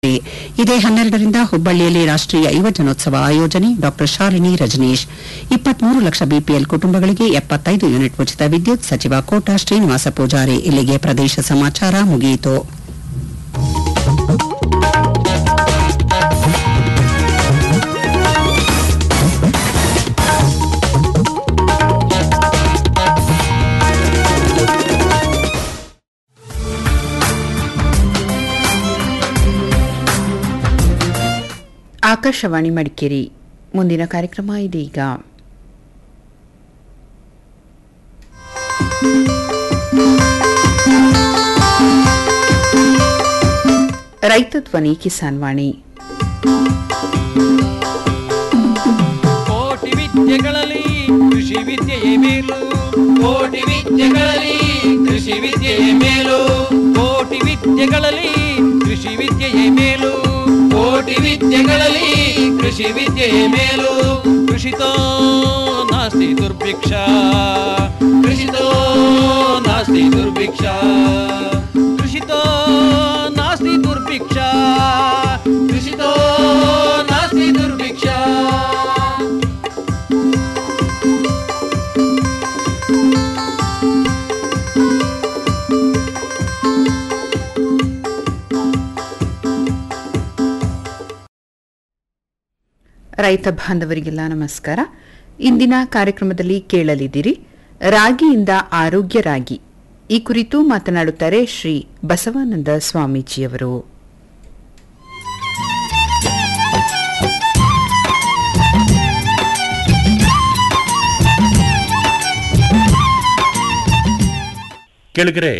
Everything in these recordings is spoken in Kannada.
ಇದೇ ಹನ್ನೆರಡರಿಂದ ಹುಬ್ಬಳ್ಳಿಯಲ್ಲಿ ರಾಷ್ಟೀಯ ಯುವ ಜನೋತ್ಸವ ಆಯೋಜನೆ ಡಾ ಶಾಲಿನಿ ರಜನೀಶ್ ಇಪ್ಪತ್ಮೂರು ಲಕ್ಷ ಬಿಪಿಎಲ್ ಕುಟುಂಬಗಳಿಗೆ ಎಪ್ಪತ್ತೈದು ಯೂನಿಟ್ ಉಚಿತ ವಿದ್ಯುತ್ ಸಚಿವ ಕೋಟಾ ಶ್ರೀನಿವಾಸ ಪೂಜಾರಿ ಇಲ್ಲಿಗೆ ಪ್ರದೇಶ ಸಮಾಚಾರ ಮುಗಿಯಿತು ಆಕಾಶವಾಣಿ ಮಡಿಕೇರಿ ಮುಂದಿನ ಕಾರ್ಯಕ್ರಮ ಇದೀಗ ರೈತ ಧ್ವನಿ ಕಿಸಾನ್ ವಾಣಿ ಕೋಟಿ ವಿದ್ಯೆಗಳಲ್ಲಿ ಕೃಷಿ ವಿದ್ಯೆಯೇ ಮೇಲು ಕೋಟಿ ವಿದ್ಯೆಗಳಲ್ಲಿ ಕೃಷಿ ವಿದ್ಯೆಯೇ ಮೇಲು ಕೋಟಿ ವಿದ್ಯೆಗಳಲ್ಲಿ ಕೃಷಿ ವಿದ್ಯೆಯೇ ಮೇಲು ಕೋಟಿ ವಿದ್ಯೆಗಳಲ್ಲಿ ಕೃಷಿ ವಿದ್ಯೆಯೇ ಮೇಲು ಕೃಷಿತೋ ನಾಸ್ತಿ ದುರ್ಭಿಕ್ಷ ಕೃಷಿತೋ ನಾಸ್ತಿ ದುರ್ಭಿಕ್ಷ ಕೃಷಿತೋ ನಾಸ್ತಿ ದುರ್ಭಿಕ್ಷ ಕೃಷಿತೋ ನಾಸ್ತಿ ದುರ್ಭಿಕ್ಷ ರೈತ ಬಾಂಧವರಿಗೆಲ್ಲ ನಮಸ್ಕಾರ ಇಂದಿನ ಕಾರ್ಯಕ್ರಮದಲ್ಲಿ ಕೇಳಲಿದ್ದೀರಿ ರಾಗಿಯಿಂದ ಆರೋಗ್ಯ ರಾಗಿ ಈ ಕುರಿತು ಮಾತನಾಡುತ್ತಾರೆ ಶ್ರೀ ಬಸವಾನಂದ ಸ್ವಾಮೀಜಿಯವರು ಕೆಳಗರೆ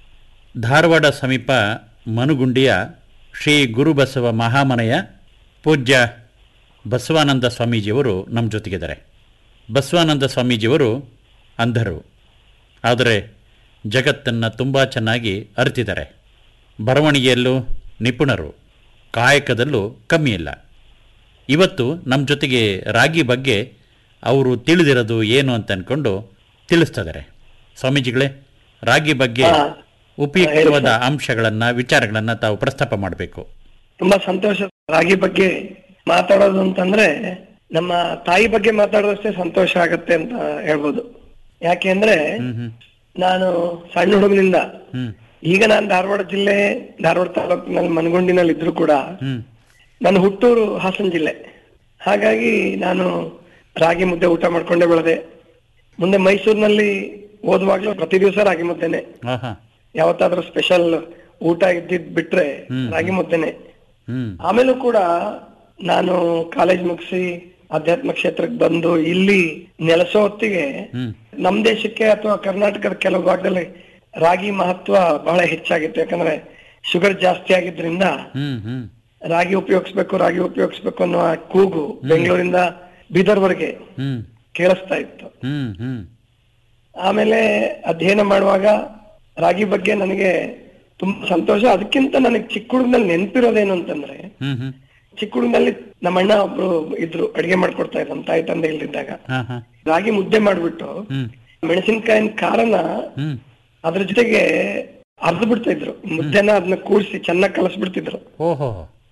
ಧಾರವಾಡ ಸಮೀಪ ಮನುಗುಂಡಿಯ ಶ್ರೀ ಗುರುಬಸವ ಮಹಾಮನೆಯ ಪೂಜ್ಯ ಬಸವಾನಂದ ಸ್ವಾಮೀಜಿಯವರು ನಮ್ಮ ಜೊತೆಗಿದ್ದಾರೆ ಬಸವಾನಂದ ಸ್ವಾಮೀಜಿಯವರು ಅಂಧರು ಆದರೆ ಜಗತ್ತನ್ನು ತುಂಬ ಚೆನ್ನಾಗಿ ಅರಿತಿದ್ದಾರೆ ಬರವಣಿಗೆಯಲ್ಲೂ ನಿಪುಣರು ಕಾಯಕದಲ್ಲೂ ಕಮ್ಮಿ ಇಲ್ಲ ಇವತ್ತು ನಮ್ಮ ಜೊತೆಗೆ ರಾಗಿ ಬಗ್ಗೆ ಅವರು ತಿಳಿದಿರೋದು ಏನು ಅಂತ ಅಂದ್ಕೊಂಡು ತಿಳಿಸ್ತಿದ್ದಾರೆ ಸ್ವಾಮೀಜಿಗಳೇ ರಾಗಿ ಬಗ್ಗೆ ಉಪಯುಕ್ತವಾದ ಅಂಶಗಳನ್ನು ವಿಚಾರಗಳನ್ನು ತಾವು ಪ್ರಸ್ತಾಪ ಮಾಡಬೇಕು ತುಂಬಾ ಸಂತೋಷ ರಾಗಿ ಬಗ್ಗೆ ಮಾತಾಡೋದು ಅಂತಂದ್ರೆ ನಮ್ಮ ತಾಯಿ ಬಗ್ಗೆ ಮಾತಾಡೋದಷ್ಟೇ ಸಂತೋಷ ಆಗತ್ತೆ ಅಂತ ಹೇಳ್ಬೋದು ಯಾಕೆಂದ್ರೆ ನಾನು ಸಣ್ಣ ಹುಡುಗನಿಂದ ಹ್ಮ್ ಈಗ ನಾನು ಧಾರವಾಡ ಜಿಲ್ಲೆ ಧಾರವಾಡ ತಾಲೂಕಿನಲ್ಲಿ ಮನಗುಂಡಿನಲ್ಲಿ ಇದ್ರು ಕೂಡ ಹ್ಮ್ ನನ್ನ ಹುಟ್ಟೂರು ಹಾಸನ ಜಿಲ್ಲೆ ಹಾಗಾಗಿ ನಾನು ರಾಗಿ ಮುದ್ದೆ ಊಟ ಮಾಡ್ಕೊಂಡೇ ಬೆಳೆದೆ ಮುಂದೆ ಮೈಸೂರಿನಲ್ಲಿ ಓದುವಾಗ್ಲೂ ಪ್ರತಿ ದಿವಸ ರಾಗಿ ಮುದ್ದೆನೆ ಹಾ ಹಾ ಯಾವತ್ತಾದ್ರೂ ಸ್ಪೆಷಲ್ ಊಟ ಇದ್ದಿದ್ ಬಿಟ್ರೆ ಹ್ಮ್. ರಾಗಿ ಮುದ್ದೆನೆ ಹ್ಮ್ ಆಮೇಲೂ ಕೂಡ ನಾನು ಕಾಲೇಜ್ ಮುಗಿಸಿ ಆಧ್ಯಾತ್ಮ ಕ್ಷೇತ್ರಕ್ಕೆ ಬಂದು ಇಲ್ಲಿ ನೆಲೆಸೋ ಹೊತ್ತಿಗೆ ಹ್ಮ್ ನಮ್ ದೇಶಕ್ಕೆ ಅಥವಾ ಕರ್ನಾಟಕದ ಕೆಲವು ಭಾಗದಲ್ಲಿ ರಾಗಿ ಮಹತ್ವ ಬಹಳ ಹೆಚ್ಚಾಗಿತ್ತು ಯಾಕಂದ್ರೆ ಶುಗರ್ ಜಾಸ್ತಿ ಆಗಿದ್ರಿಂದ ಹ್ಮ್ ಹ್ಮ್ ರಾಗಿ ಉಪಯೋಗಿಸ್ಬೇಕು ರಾಗಿ ಉಪಯೋಗಿಸ್ಬೇಕು ಅನ್ನೋ ಆ ಕೂಗು ಬೆಂಗಳೂರಿಂದ ಬೀದರ್ವರೆಗೆ ಹ್ಮ್ ಕೇಳಿಸ್ತಾ ಇತ್ತು ಹ್ಮ್ ಹ್ಮ್ ಆಮೇಲೆ ಅಧ್ಯಯನ ಮಾಡುವಾಗ ರಾಗಿ ಬಗ್ಗೆ ನನಗೆ ತುಂಬಾ ಸಂತೋಷ ಅದಕ್ಕಿಂತ ನನಗೆ ಚಿಕ್ಕ ಹುಡುಗನಲ್ಲಿ ನೆನಪಿರೋದೇನು ಅಂತಂದ್ರೆ ಹ್ಮ್ ಹ್ಮ್ ಚಿಕ್ಕ ಹುಡುಗನಲ್ಲಿ ನಮ್ಮ ಅಣ್ಣ ಒಬ್ರು ಇದ್ರು ಅಡಿಗೆ ಮಾಡ್ಕೊಡ್ತಾ ಇದ್ರು ನಮ್ಮ ತಾಯಿ ತಂದೆ ಇಲ್ದಿದ್ದಾಗ ಹಾ ಹಾ ರಾಗಿ ಮುದ್ದೆ ಮಾಡ್ಬಿಟ್ಟು ಹ್ಮ್ ಮೆಣಸಿನಕಾಯಿನ ಖಾರನ ಹ್ಮ್ ಅದ್ರ ಜೊತೆಗೆ ಅರ್ದು ಬಿಡ್ತಾ ಇದ್ರು ಮುದ್ದೆನ ಅದನ್ನ ಕೂಡಿಸಿ ಚೆನ್ನಾಗಿ ಕಲಸ್ಬಿಡ್ತಿದ್ರು ಓಹೋ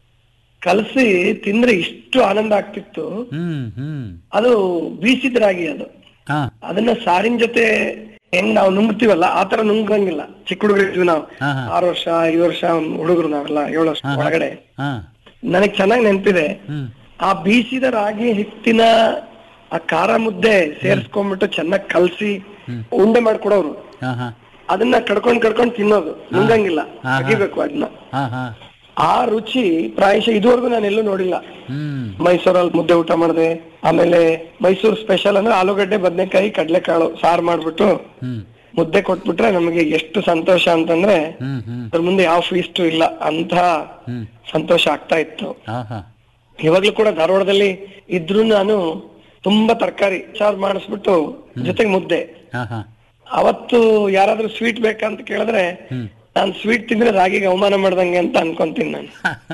ಕಲಸಿ ತಿಂದ್ರೆ ಇಷ್ಟು ಆನಂದ ಆಗ್ತಿತ್ತು ಹ್ಮ್ ಹ್ಮ್ ಅದು ಬೀಸಿದ ರಾಗಿ ಅದು ಹಾ ಅದನ್ನ ಸಾರಿನ ಜೊತೆ ಹೆಂಗ್ ನಾವು ನುಂಗ್ತೀವಲ್ಲ ಆತರ ನುಂಗಂಗಿಲ್ಲ ಚಿಕ್ಕ ಹುಡುಗರು ಇದ್ವಿ ನಾವು ಹಾ, ಹಾ. ಆರು ವರ್ಷ ಐದು ವರ್ಷ ಹುಡುಗರು ನಾವೆಲ್ಲ ಏಳು ವರ್ಷ ಹಾ, ಹಾ. ಒಳಗಡೆ ಹಾ ನನಗ್ ಚೆನ್ನಾಗಿ ನೆನಪಿದೆ ಹ್ಮ್ ಆ ಬೀಸಿದ ರಾಗಿ ಹಿಟ್ಟಿನ ಆ ಖಾರ ಮುದ್ದೆ ಸೇರ್ಸ್ಕೊಂಡ್ಬಿಟ್ಟು ಚೆನ್ನಾಗಿ ಕಲ್ಸಿ ಉಂಡೆ ಮಾಡ್ಕೊಡೋರು ಹಾ ಹಾ ಅದನ್ನ ಕಡ್ಕೊಂಡ್ ಕಡ್ಕೊಂಡ್ ತಿನ್ನೋದು ನುಂಗಂಗಿಲ್ಲ ಹಾ, ಹಾ. ತೆಗಿಬೇಕು ಅದನ್ನ ಹಾ ಹಾ ಆ ರುಚಿ ಪ್ರಾಯಶಃ ಇದುವರೆಗೂ ನಾನು ಎಲ್ಲೂ ನೋಡಿಲ್ಲ ಹ್ಮ್ ಮೈಸೂರಲ್ಲಿ ಮುದ್ದೆ ಊಟ ಮಾಡಿದೆ ಆಮೇಲೆ ಮೈಸೂರು ಸ್ಪೆಷಲ್ ಅಂದ್ರೆ ಆಲೂಗಡ್ಡೆ ಬದನೆಕಾಯಿ ಕಡ್ಲೆಕಾಳು ಸಾರು ಮಾಡ್ಬಿಟ್ಟು ಹ್ಮ್ ಮುದ್ದೆ ಕೊಟ್ಬಿಟ್ರೆ ನಮಗೆ ಎಷ್ಟು ಸಂತೋಷ ಅಂತಂದ್ರೆ ಹ್ಮ್ ಹ್ಮ್ ಅದ್ರ ಮುಂದೆ ಯಾವ ಫೀಸ್ಟು ಇಲ್ಲ ಅಂತ ಹ್ಮ್ ಸಂತೋಷ ಆಗ್ತಾ ಇತ್ತು ಹಾ ಹಾ ಇವಾಗ್ಲೂ ಕೂಡ ಧಾರವಾಡದಲ್ಲಿ ಇದ್ರು ನಾನು ತುಂಬಾ ತರಕಾರಿ ಸಾರು ಮಾಡಿಸ್ಬಿಟ್ಟು ಜೊತೆಗೆ ಮುದ್ದೆ ಹಾ ಹಾ ಅವತ್ತು ಯಾರಾದ್ರೂ ಸ್ವೀಟ್ ಬೇಕಂತ ಕೇಳಿದ್ರೆ ಹ್ಮ್ ನಾನ್ ಸ್ವೀಟ್ ತಿಂದ್ರೆ ರಾಗಿಗೆ ಅವಮಾನ ಮಾಡ್ದಂಗೆ ಅಂತ ಅನ್ಕೊಂತೀನಿ ನಾನು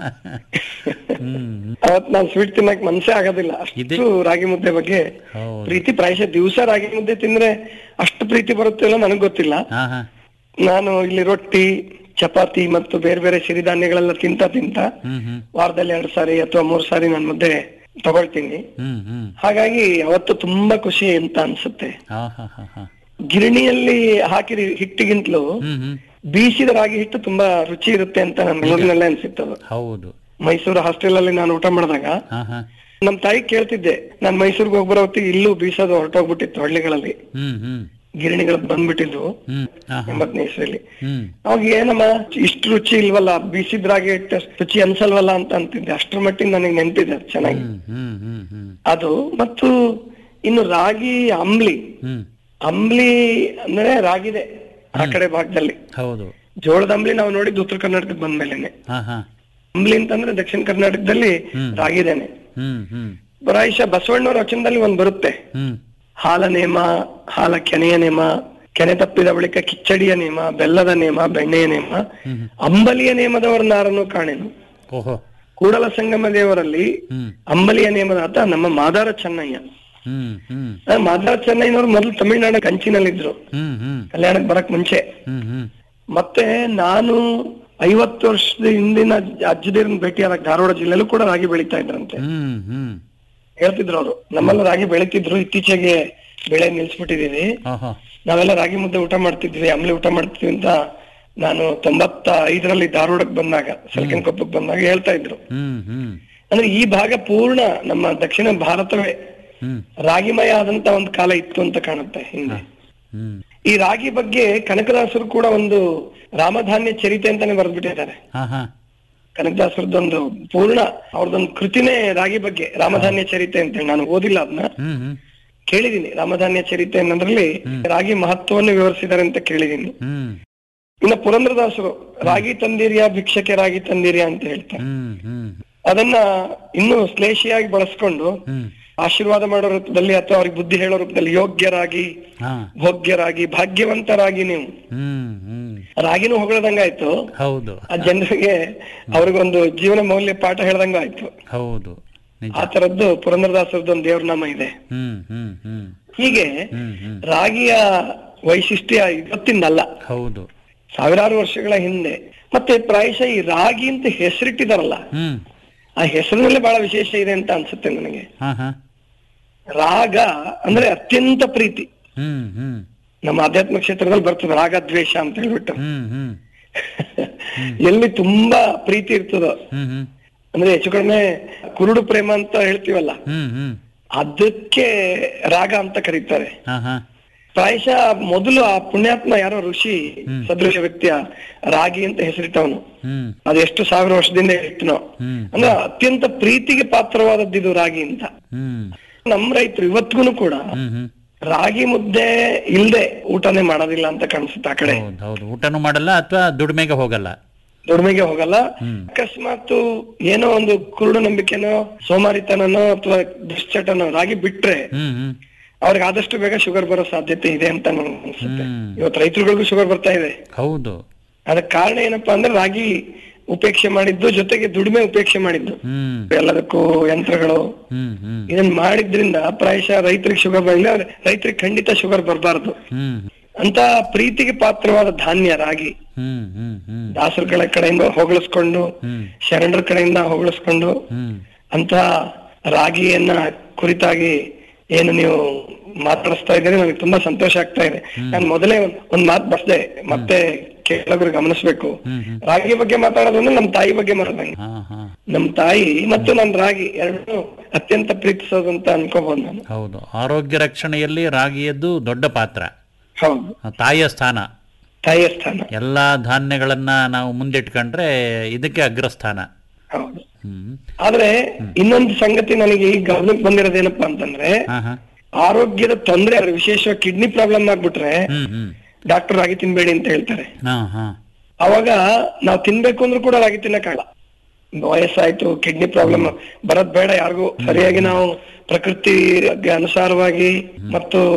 ಹ್ಮ್ ಅವತ್ ನಾನ್ ಸ್ವೀಟ್ ತಿನ್ನಕ್ ಮನ್ಸೇ ಆಗೋದಿಲ್ಲ ಇದೆ- ಅಷ್ಟು ರಾಗಿ ಮುದ್ದೆ ಬಗ್ಗೆ ಹೌದು ಪ್ರೀತಿ ಪ್ರಾಯಶಃ ದಿವಸ ರಾಗಿ ಮುದ್ದೆ ತಿಂದ್ರೆ ಅಷ್ಟು ಪ್ರೀತಿ ಬರುತ್ತೋ ಇಲ್ಲೋ ನನಗ್ ಗೊತ್ತಿಲ್ಲ ಹಾ ಹಾ ನಾನು ಇಲ್ಲಿ ರೊಟ್ಟಿ ಚಪಾತಿ ಮತ್ತು ಬೇರೆ ಬೇರೆ ಸಿರಿಧಾನ್ಯಗಳೆಲ್ಲ ತಿಂತ ತಿಂತ ಹ್ಮ್ ಹ್ಮ್ ವಾರದಲ್ಲಿ ಎರಡು ಸಾರಿ ಅಥವಾ ಮೂರ್ ಸಾರಿ ನಾನು ಮುದ್ದೆ ತಗೊಳ್ತೀನಿ ಹ್ಮ್ ಹ್ಮ್ ಹಾಗಾಗಿ ಅವತ್ತು ತುಂಬಾ ಖುಷಿ ಅಂತ ಅನ್ಸುತ್ತೆ ಹಾ ಹಾ ಹಾ ಹಾ ಗಿರಣಿಯಲ್ಲಿ ಹಾಕಿದ ಹಿಟ್ಟಿಗಿಂತಲೂ ಹ್ಮ್ ಹ್ಮ್ ಬೀಸಿದ ರಾಗಿ ಹಿಟ್ಟು ತುಂಬಾ ರುಚಿ ಇರುತ್ತೆ ಅಂತ ನನ್ ಬೆಂಗಳೂರಿನಲ್ಲೇ ಅನ್ಸಿತ್ತದು ಹೌದು ಮೈಸೂರು ಹಾಸ್ಟೆಲ್ ಅಲ್ಲಿ ನಾನು ಊಟ ಮಾಡಿದಾಗ ಹಾ ಹಾ ನಮ್ ತಾಯಿ ಕೇಳ್ತಿದ್ದೆ ನಾನ್ ಮೈಸೂರ್ಗೆ ಹೋಗ್ಬರೋ ಹೊತ್ತಿಗೆ ಇಲ್ಲೂ ಬೀಸೋದು ಹೊರಟೋಗ್ಬಿಟ್ಟಿತ್ತು ಹಳ್ಳಿಗಳಲ್ಲಿ ಹ್ಮ್ ಹ್ಮ್ ಗಿರಣಿಗಳು ಬಂದ್ಬಿಟ್ಟಿದ್ವು ಹ್ಮ್ ಹಾ ಹಾ ಎಂಬತ್ತನೇ ಇಸ್ವಿಲಿ ಹ್ಮ್ ಅವಾಗ ಏನಮ್ಮ ಇಷ್ಟು ರುಚಿ ಇಲ್ವಲ್ಲ ಬೀಸಿದ ರಾಗಿ ಹಿಟ್ಟು ರುಚಿ ಅನ್ಸಲ್ವಲ್ಲ ಅಂತ ಅಂತಿದ್ದೆ ಅಷ್ಟ್ರ ಮಟ್ಟಿಗೆ ನನಗೆ ನೆನ್ಪಿದೆ ಅದು ಚೆನ್ನಾಗಿ ಹ್ಮ್ ಹ್ಮ್ ಹ್ಮ್ ಹ್ಮ್ ಅದು ಮತ್ತು ಇನ್ನು ರಾಗಿ ಅಂಬ್ಲಿ ಹ್ಮ್ ಅಂಬ್ಲಿ ಅಂದ್ರೆ ರಾಗಿದೆ ಆ ಕಡೆ ಭಾಗದಲ್ಲಿ ಹೌದು ಜೋಳದ ಅಂಬ್ಲಿ ನಾವು ನೋಡಿದ್ದು ಉತ್ತರ ಕರ್ನಾಟಕಕ್ಕೆ ಬಂದ್ಮೇಲೆನೆ ಹಾ ಹಾ ಅಂಬ್ಲಿ ಅಂತಂದ್ರೆ ದಕ್ಷಿಣ ಕರ್ನಾಟಕದಲ್ಲಿ ರಾಗಿದೇನೆ ಹ್ಮ್ ಹ್ಮ್ ಪ್ರಾಯಶಃ ಬಸವಣ್ಣವ್ರ ವಚನದಲ್ಲಿ ಒಂದ್ ಬರುತ್ತೆ ಹ್ಮ್ ಹಾಲ ನೇಮ ಹಾಲ ಕೆನೆಯ ನೇಮ ಕೆನೆ ತಪ್ಪಿದ ಬಳಿಕ ಕಿಚ್ಚಡಿಯ ನೇಮ ಬೆಲ್ಲದ ನೇಮ ಬೆಣ್ಣೆಯ ನೇಮ ಅಂಬಲಿಯ ನೇಮದವರನ್ನಾರನ್ನು ಕಾಣೆನು ಓಹೋ ಕೂಡಲ ಸಂಗಮ ದೇವರಲ್ಲಿ ಹ್ಮ್ ಅಂಬಲಿಯ ನೇಮದ ಆತ ನಮ್ಮ ಮಾದಾರ ಚೆನ್ನಯ್ಯ ಹ್ಮ್ ಹ್ಮ್ ಆ ಮಾದಾರ ಚೆನ್ನಯ್ಯನವರು ಮೊದಲು ತಮಿಳುನಾಡು ಕಂಚಿನಲ್ಲಿದ್ರು ಹ್ಮ್ ಹ್ಮ್ ಕಲ್ಯಾಣಕ್ಕೆ ಬರಕ್ ಮುಂಚೆ ಹ್ಮ್ ಹ್ಮ್ ಮತ್ತೆ ನಾನು ಐವತ್ತು ವರ್ಷದ ಹಿಂದಿನ ಅಜ್ಜದಿರನ್ನ ಭೇಟಿಯಾದಾಗ ಧಾರವಾಡ ಜಿಲ್ಲೆಯಲ್ಲೂ ಕೂಡ ರಾಗಿ ಬೆಳೀತಾ ಇದ್ರಂತೆ ಹ್ಮ್ ಹ್ಮ್ ಹೇಳ್ತಿದ್ರು ಅವರು ನಮ್ಮೆಲ್ಲ ರಾಗಿ ಬೆಳೀತಿದ್ರು ಇತ್ತೀಚೆಗೆ ಬೆಳೆ ನಿಲ್ಸ್ಬಿಟ್ಟಿದೀವಿ ಆಹಾ ನಾವೆಲ್ಲ ರಾಗಿ ಮುದ್ದೆ ಊಟ ಮಾಡ್ತಿದ್ವಿ ಆಮ್ಲೆ ಊಟ ಮಾಡ್ತಿದ್ವಿ ಅಂತ ನಾನು ತೊಂಬತ್ತ ಐದರಲ್ಲಿ ಧಾರವಾಡಕ್ಕೆ ಬಂದಾಗ ಸಲ್ಕಿನ ಕೊಪ್ಪಕ್ಕೆ ಬಂದಾಗ ಹೇಳ್ತಾ ಇದ್ರು ಹ್ಮ್ ಹ್ಮ್ ಅಂದ್ರೆ ಈ ಭಾಗ ಪೂರ್ಣ ನಮ್ಮ ದಕ್ಷಿಣ ಭಾರತವೇ ಹ್ಮ್ ರಾಗಿಮಯ ಆದಂತ ಒಂದು ಕಾಲ ಇತ್ತು ಅಂತ ಕಾಣುತ್ತೆ ಹಿಂದೆ ಹ್ಮ್ ಈ ರಾಗಿ ಬಗ್ಗೆ ಕನಕದಾಸರು ಕೂಡ ಒಂದು ರಾಮಧಾನ್ಯ ಚರಿತೆ ಅಂತಾನೆ ಬರೆದ್ಬಿಟ್ಟಿದ್ದಾರೆ ಹಾ ಹಾ ಕನಕದಾಸರದೊಂದು ಪೂರ್ಣ ಅವ್ರದೊಂದು ಕೃತಿನೇ ರಾಗಿ ಬಗ್ಗೆ ರಾಮಧಾನ್ಯ ಚರಿತೆ ಅಂತೇಳಿ ನಾನು ಓದಿಲ್ಲ ಅದನ್ನ ಹ್ಮ್ ಹ್ಮ್ ಕೇಳಿದೀನಿ ರಾಮಧಾನ್ಯ ಚರಿತೆ ಅನ್ನೋದ್ರಲ್ಲಿ ರಾಗಿ ಮಹತ್ವವನ್ನು ವಿವರಿಸಿದ್ದಾರೆ ಅಂತ ಕೇಳಿದೀನಿ ಹ್ಮ್ ಇನ್ನ ಪುರಂದ್ರದಾಸರು ರಾಗಿ ತಂದಿರಿಯಾ ಭಿಕ್ಷಕ್ಕೆ ರಾಗಿ ತಂದಿರಿಯಾ ಅಂತ ಹೇಳ್ತಾರೆ ಹ್ಮ್ ಹ್ಮ್ ಅದನ್ನ ಇನ್ನೂ ಶ್ಲೇಷಿಯಾಗಿ ಬಳಸ್ಕೊಂಡು ಹ್ಮ್ ಆಶೀರ್ವಾದ ಮಾಡೋ ರೂಪದಲ್ಲಿ ಅಥವಾ ಅವ್ರಿಗೆ ಬುದ್ಧಿ ಹೇಳೋ ರೂಪದಲ್ಲಿ ಯೋಗ್ಯರಾಗಿ ಹಾ ಭೋಗ್ಯರಾಗಿ ಭಾಗ್ಯವಂತರಾಗಿ ನೀವು ಹ್ಮ್ ಹ್ಮ್ ರಾಗಿನೂ ಹೊಗಳದಂಗಾಯ್ತು ಹೌದು ಆ ಜನರಿಗೆ ಅವ್ರಿಗೊಂದು ಜೀವನ ಮೌಲ್ಯ ಪಾಠ ಹೇಳ್ದಂಗ ಆಯ್ತು ಹೌದು ನಿಜ ಆ ತರದ್ದು ಪುರಂದರದಾಸರದ್ದು ಒಂದು ದೇವ್ರ ನಾಮ ಇದೆ ಹ್ಮ್ ಹ್ಮ್ ಹ್ಮ್ ಹೀಗೆ ಹ್ಮ್ ಹ್ಮ್ ರಾಗಿಯ ವೈಶಿಷ್ಟ್ಯ ಇವತ್ತಿಂದಲ್ಲ ಹೌದು ಸಾವಿರಾರು ವರ್ಷಗಳ ಹಿಂದೆ ಮತ್ತೆ ಪ್ರಾಯಶಃ ಈ ರಾಗಿ ಅಂತ ಹೆಸರಿಟ್ಟಿದಾರಲ್ಲ ಹ್ಮ್ ಆ ಹೆಸರಿನಲ್ಲೇ ಬಹಳ ವಿಶೇಷ ಇದೆ ಅಂತ ಅನ್ಸುತ್ತೆ ನನಗೆ ಹಾ ಹಾ ರಾಗ ಅಂದ್ರೆ ಅತ್ಯಂತ ಪ್ರೀತಿ ಹ್ಮ್ ಹ್ಮ್ ನಮ್ಮ ಆಧ್ಯಾತ್ಮ ಕ್ಷೇತ್ರದಲ್ಲಿ ಬರ್ತದೆ ರಾಗ ದ್ವೇಷ ಅಂತ ಹೇಳ್ಬಿಟ್ಟು ಹ್ಮ್ ಹ್ಮ್ ಎಲ್ಲಿ ತುಂಬಾ ಪ್ರೀತಿ ಇರ್ತದೋ ಹ್ಮ್ ಹ್ಮ್ ಅಂದ್ರೆ ಹೆಚ್ಚು ಕಡಿಮೆ ಕುರುಡು ಪ್ರೇಮ ಅಂತ ಹೇಳ್ತೀವಲ್ಲ ಹ್ಮ್ ಹ್ಮ್ ಅದಕ್ಕೆ ರಾಗ ಅಂತ ಕರೀತಾರೆ ಹಾ ಹಾ ಪ್ರಾಯಶಃ ಮೊದಲು ಆ ಪುಣ್ಯಾತ್ಮ ಯಾರೋ ಋಷಿ ಸದೃಶ ವ್ಯಕ್ತಿಯ ರಾಗಿ ಅಂತ ಹೆಸರಿಟ್ಟವನು ಹ್ಮ್ ಅದು ಎಷ್ಟು ಸಾವಿರ ವರ್ಷದಿಂದ ಇರ್ತನೋ ಹ್ಮ್ ಅಂದ್ರೆ ಅತ್ಯಂತ ಪ್ರೀತಿಗೆ ಪಾತ್ರವಾದದ್ದು ಇದು ರಾಗಿ ಅಂತ ಹ್ಮ್ ನಮ್ ರೈತರು ಇವತ್ತಿಗೂ ಕೂಡ ಹ್ಮ್ ಹ್ಮ್ ರಾಗಿ ಮುದ್ದೆ ಇಲ್ದೆ ಊಟನೇ ಮಾಡೋದಿಲ್ಲ ಅಂತ ಕಾಣಿಸುತ್ತೆ ಆ ಕಡೆ ಹೌದು ಹೌದು ಊಟನೂ ಮಾಡಲ್ಲ ಅಥವಾ ದುಡಿಮೆಗೆ ಹೋಗಲ್ಲ ದುಡಿಮೆಗೆ ಹೋಗಲ್ಲ ಅಕಸ್ಮಾತ್ ಏನೋ ಒಂದು ಕುರುಡು ನಂಬಿಕೆನೋ ಸೋಮಾರಿತನನೋ ಅಥವಾ ದುಶ್ಚಟನೋ ರಾಗಿ ಬಿಟ್ರೆ ಹ್ಮ್ ಹ್ಮ್ ಅವ್ರಿಗೆ ಆದಷ್ಟು ಬೇಗ ಶುಗರ್ ಬರೋ ಸಾಧ್ಯತೆ ಇದೆ ಅಂತ ನನಗೆ ಅನ್ಸುತ್ತೆ ಹ್ಮ್. ಇವತ್ತು ರೈತರುಗಳಿಗೂ ಶುಗರ್ ಬರ್ತಾ ಇದೆ ಹೌದು ಅದಕ್ಕೆ ಕಾರಣ ಏನಪ್ಪಾ ಅಂದ್ರೆ ರಾಗಿ ಉಪೇಕ್ಷೆ ಮಾಡಿದ್ದು ಜೊತೆಗೆ ದುಡಿಮೆ ಉಪೇಕ್ಷೆ ಮಾಡಿದ್ದು ಹ್ಮ್ ಎಲ್ಲದಕ್ಕೂ ಯಂತ್ರಗಳು ಹ್ಮ್ ಹ್ಮ್ ಇದನ್ನ ಮಾಡಿದ್ರಿಂದ ಪ್ರಾಯಶಃ ರೈತರಿಗೆ ಶುಗರ್ ಬರಲಿಲ್ಲ ರೈತರಿಗೆ ಖಂಡಿತ ಶುಗರ್ ಬರಬಾರ್ದು ಹ್ಮ್ ಅಂತ ಪ್ರೀತಿಗೆ ಪಾತ್ರವಾದ ಧಾನ್ಯ ರಾಗಿ ಹ್ಮ್ ಹ್ಮ್ ಹ್ಮ್ ದಾಸರುಗಳ ಕಡೆಯಿಂದ ಹೊಗಳಿಸ್ಕೊಂಡು ಹ್ಮ್ ಶರಣರ ಕಡೆಯಿಂದ ಹೊಗಳಿಸ್ಕೊಂಡು ಹ್ಮ್ ಅಂತ ರಾಗಿಯನ್ನ ಕುರಿತಾಗಿ ಏನು ನೀವು ಮಾತಾಡಿಸ್ತಾ ಇದ್ದೀರಿ ನನಗೆ ತುಂಬಾ ಸಂತೋಷ ಆಗ್ತಾ ಇದೆ ನಾನು ಮೊದಲೇ ಒಂದ್- ಒಂದ್ ಮಾತು ಬಸ್ದೆ ಮತ್ತೆ ಕೇಳೋರು ಗಮನಿಸ್ಬೇಕು ಹ್ಮ್ ಹ್ಮ್ ರಾಗಿ ಬಗ್ಗೆ ಮಾತಾಡೋದಂದ್ರೆ ನಮ್ ತಾಯಿ ಬಗ್ಗೆ ಮಾತಾಡಂಗೆ ಹಾ ಹಾ ನಮ್ ತಾಯಿ ಮತ್ತು ನನ್ ರಾಗಿ ಎರಡು ಅತ್ಯಂತ ಪ್ರೀತಿಸೋದಂತ ಅನ್ಕೋಬಹುದು ನಾನು ಹೌದು ಆರೋಗ್ಯ ರಕ್ಷಣೆಯಲ್ಲಿ ರಾಗಿಯದ್ದು ದೊಡ್ಡ ಪಾತ್ರ ಹೌದು ಆ ತಾಯಿಯ ಸ್ಥಾನ ತಾಯಿಯ ಸ್ಥಾನ ಎಲ್ಲ ಧಾನ್ಯಗಳನ್ನ ನಾವು ಮುಂದಿಟ್ಕೊಂಡ್ರೆ ಇದಕ್ಕೆ ಅಗ್ರಸ್ಥಾನ ಹೌದು ಹ್ಮ್ ಆದ್ರೆ ಇನ್ನೊಂದು ಸಂಗತಿ ನನಗೆ ಈಗ ಗಮನಕ್ಕೆ ಬಂದಿರೋದೇನಪ್ಪಾ ಅಂತಂದ್ರೆ ಹಾ ಹಾ ಆರೋಗ್ಯದ ತೊಂದರೆ ಅಂದ್ರೆ ವಿಶೇಷವಾಗಿ ಕಿಡ್ನಿ ಪ್ರಾಬ್ಲಮ್ ಆಗ್ಬಿಟ್ರೆ ಹ್ಮ್ ಹ್ಮ್ ಡಾಕ್ಟರ್ ರಾಗಿ ತಿನ್ಬೇಡಿ ಅಂತ ಹೇಳ್ತಾರೆ ಹಾ ಹಾ ಅವಾಗ ನಾವ್ ತಿನ್ಬೇಕು ಅಂದ್ರೂ ಕೂಡ ರಾಗಿ ತಿನ್ನಕ್ಕಾಗಲ್ಲ ವಯಸ್ಸಾಯ್ತು ಕಿಡ್ನಿ ಪ್ರಾಬ್ಲಮ್ ಬರೋದ್ ಬೇಡ ಯಾರಿಗೂ ಸರಿಯಾಗಿ ನಾವು ಪ್ರಕೃತಿಗೆ ಅನುಸಾರವಾಗಿ ಮತ್ತು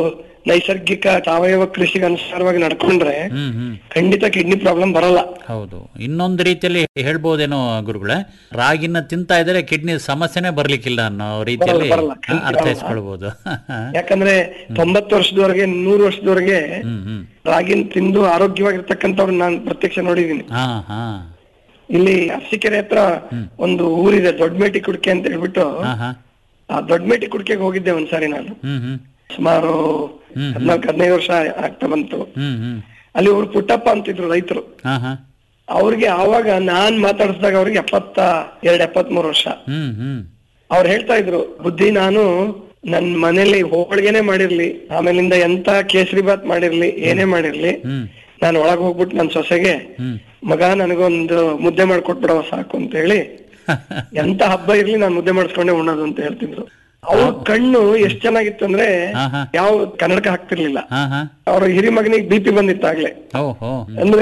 ನೈಸರ್ಗಿಕ ಸಾವಯವ ಕೃಷಿಗೆ ಅನುಸಾರವಾಗಿ ನಡ್ಕೊಂಡ್ರೆ ಹ್ಮ್ ಹ್ಮ್ ಖಂಡಿತ ಕಿಡ್ನಿ ಪ್ರಾಬ್ಲಮ್ ಬರಲ್ಲ ಹೌದು ಇನ್ನೊಂದು ರೀತಿಯಲ್ಲಿ ಹೇಳ್ಬೋದೇನೋ ಗುರುಗಳೇ ರಾಗಿನ ತಿಂತಾ ಇದ್ರೆ ಕಿಡ್ನಿ ಸಮಸ್ಯೆನೇ ಬರ್ಲಿಕ್ಕಿಲ್ಲ ಅನ್ನೋ ರೀತಿಯಲ್ಲಿ ಬರಲ್ಲ, ಹಾ, ಖಂಡಿತ ಅರ್ಥೈಸ್ಕೊಳ್ಬೋದು ಯಾಕಂದ್ರೆ ತೊಂಬತ್ತು ವರ್ಷದವರೆಗೆ ನೂರು ವರ್ಷದವರೆಗೆ ಹ್ಮ್ ಹ್ಮ್ ರಾಗಿನ ತಿಂದು ಆರೋಗ್ಯವಾಗಿರ್ತಕ್ಕಂಥವ್ರು ನಾನು ಪ್ರತ್ಯಕ್ಷ ನೋಡಿದೀನಿ ಹಾ ಹಾ ಇಲ್ಲಿ ಅರಸೀಕೆರೆ ಹತ್ರ ಒಂದು ಊರಿದೆ ದೊಡ್ಡಮೇಟಿ ಕುಡ್ಕೆ ಅಂತ ಹೇಳ್ಬಿಟ್ಟು ಹಾ ಹಾ ಆ ದೊಡ್ಡಮೇಟಿ ಕುಡ್ಕೆಗೆ ಹೋಗಿದ್ದೆ ಒಂದ್ಸಾರಿ ನಾನು ಹ್ಮ್ ಹ್ಮ್ ಸುಮಾರು ಹದ್ನಾಲ್ಕು ಹದಿನೈದು ವರ್ಷ ಆಗ್ತಾ ಬಂತು ಹ್ಮ್ ಹ್ಮ್ ಅಲ್ಲಿ ಅವ್ರು ಪುಟ್ಟಪ್ಪ ಅಂತಿದ್ರು ರೈತರು ಹಾ ಹಾ ಅವ್ರಿಗೆ ಆವಾಗ ನಾನ್ ಮಾತಾಡಿಸಿದಾಗ ಅವ್ರಿಗೆ ಎಪ್ಪತ್ತ ಎರಡ್ ಎಪ್ಪತ್ ಮೂರು ವರ್ಷ ಹ್ಮ್ ಹ್ಮ್ ಅವ್ರು ಹೇಳ್ತಾ ಇದ್ರು ಬುದ್ಧಿ ನಾನು ನನ್ ಮನೇಲಿ ಹೋಳಿಗೆನೆ ಮಾಡಿರ್ಲಿ ಆಮೇಲಿಂದ ಎಂತ ಕೇಸರಿ ಬಾತ್ ಮಾಡಿರ್ಲಿ ಏನೇ ಮಾಡಿರ್ಲಿ ಹ್ಮ್ ನಾನು ಒಳಗ್ ಹೋಗ್ಬಿಟ್ಟು ನನ್ ಸೊಸೆಗೆ ಹ್ಮ್ ಮಗ ನನಗೊಂದು ಮುದ್ದೆ ಮಾಡ್ಕೊಟ್ಬಿಡವ ಸಾಕು ಅಂತ ಹೇಳಿ ಎಂತ ಹಬ್ಬ ಇರ್ಲಿ ನಾನು ಮುದ್ದೆ ಮಾಡಿಸ್ಕೊಂಡೆ ಉಣ್ಣೋದು ಅಂತ ಹೇಳ್ತಿದ್ರು ಅವ್ರ ಕಣ್ಣು ಎಷ್ಟ್ ಚೆನ್ನಾಗಿತ್ತು ಅಂದ್ರೆ ಹಾ, ಹಾ. ಯಾವ ಕನ್ನಡಕ ಹಾಕ್ತಿರ್ಲಿಲ್ಲ ಹಾ ಹಾ ಅವ್ರ ಹಿರಿ ಮಗನಿಗೆ ಬಿ ಪಿ ಬಂದಿತ್ತಾಗ್ಲೇ ಓಹೋ ಅಂದ್ರೆ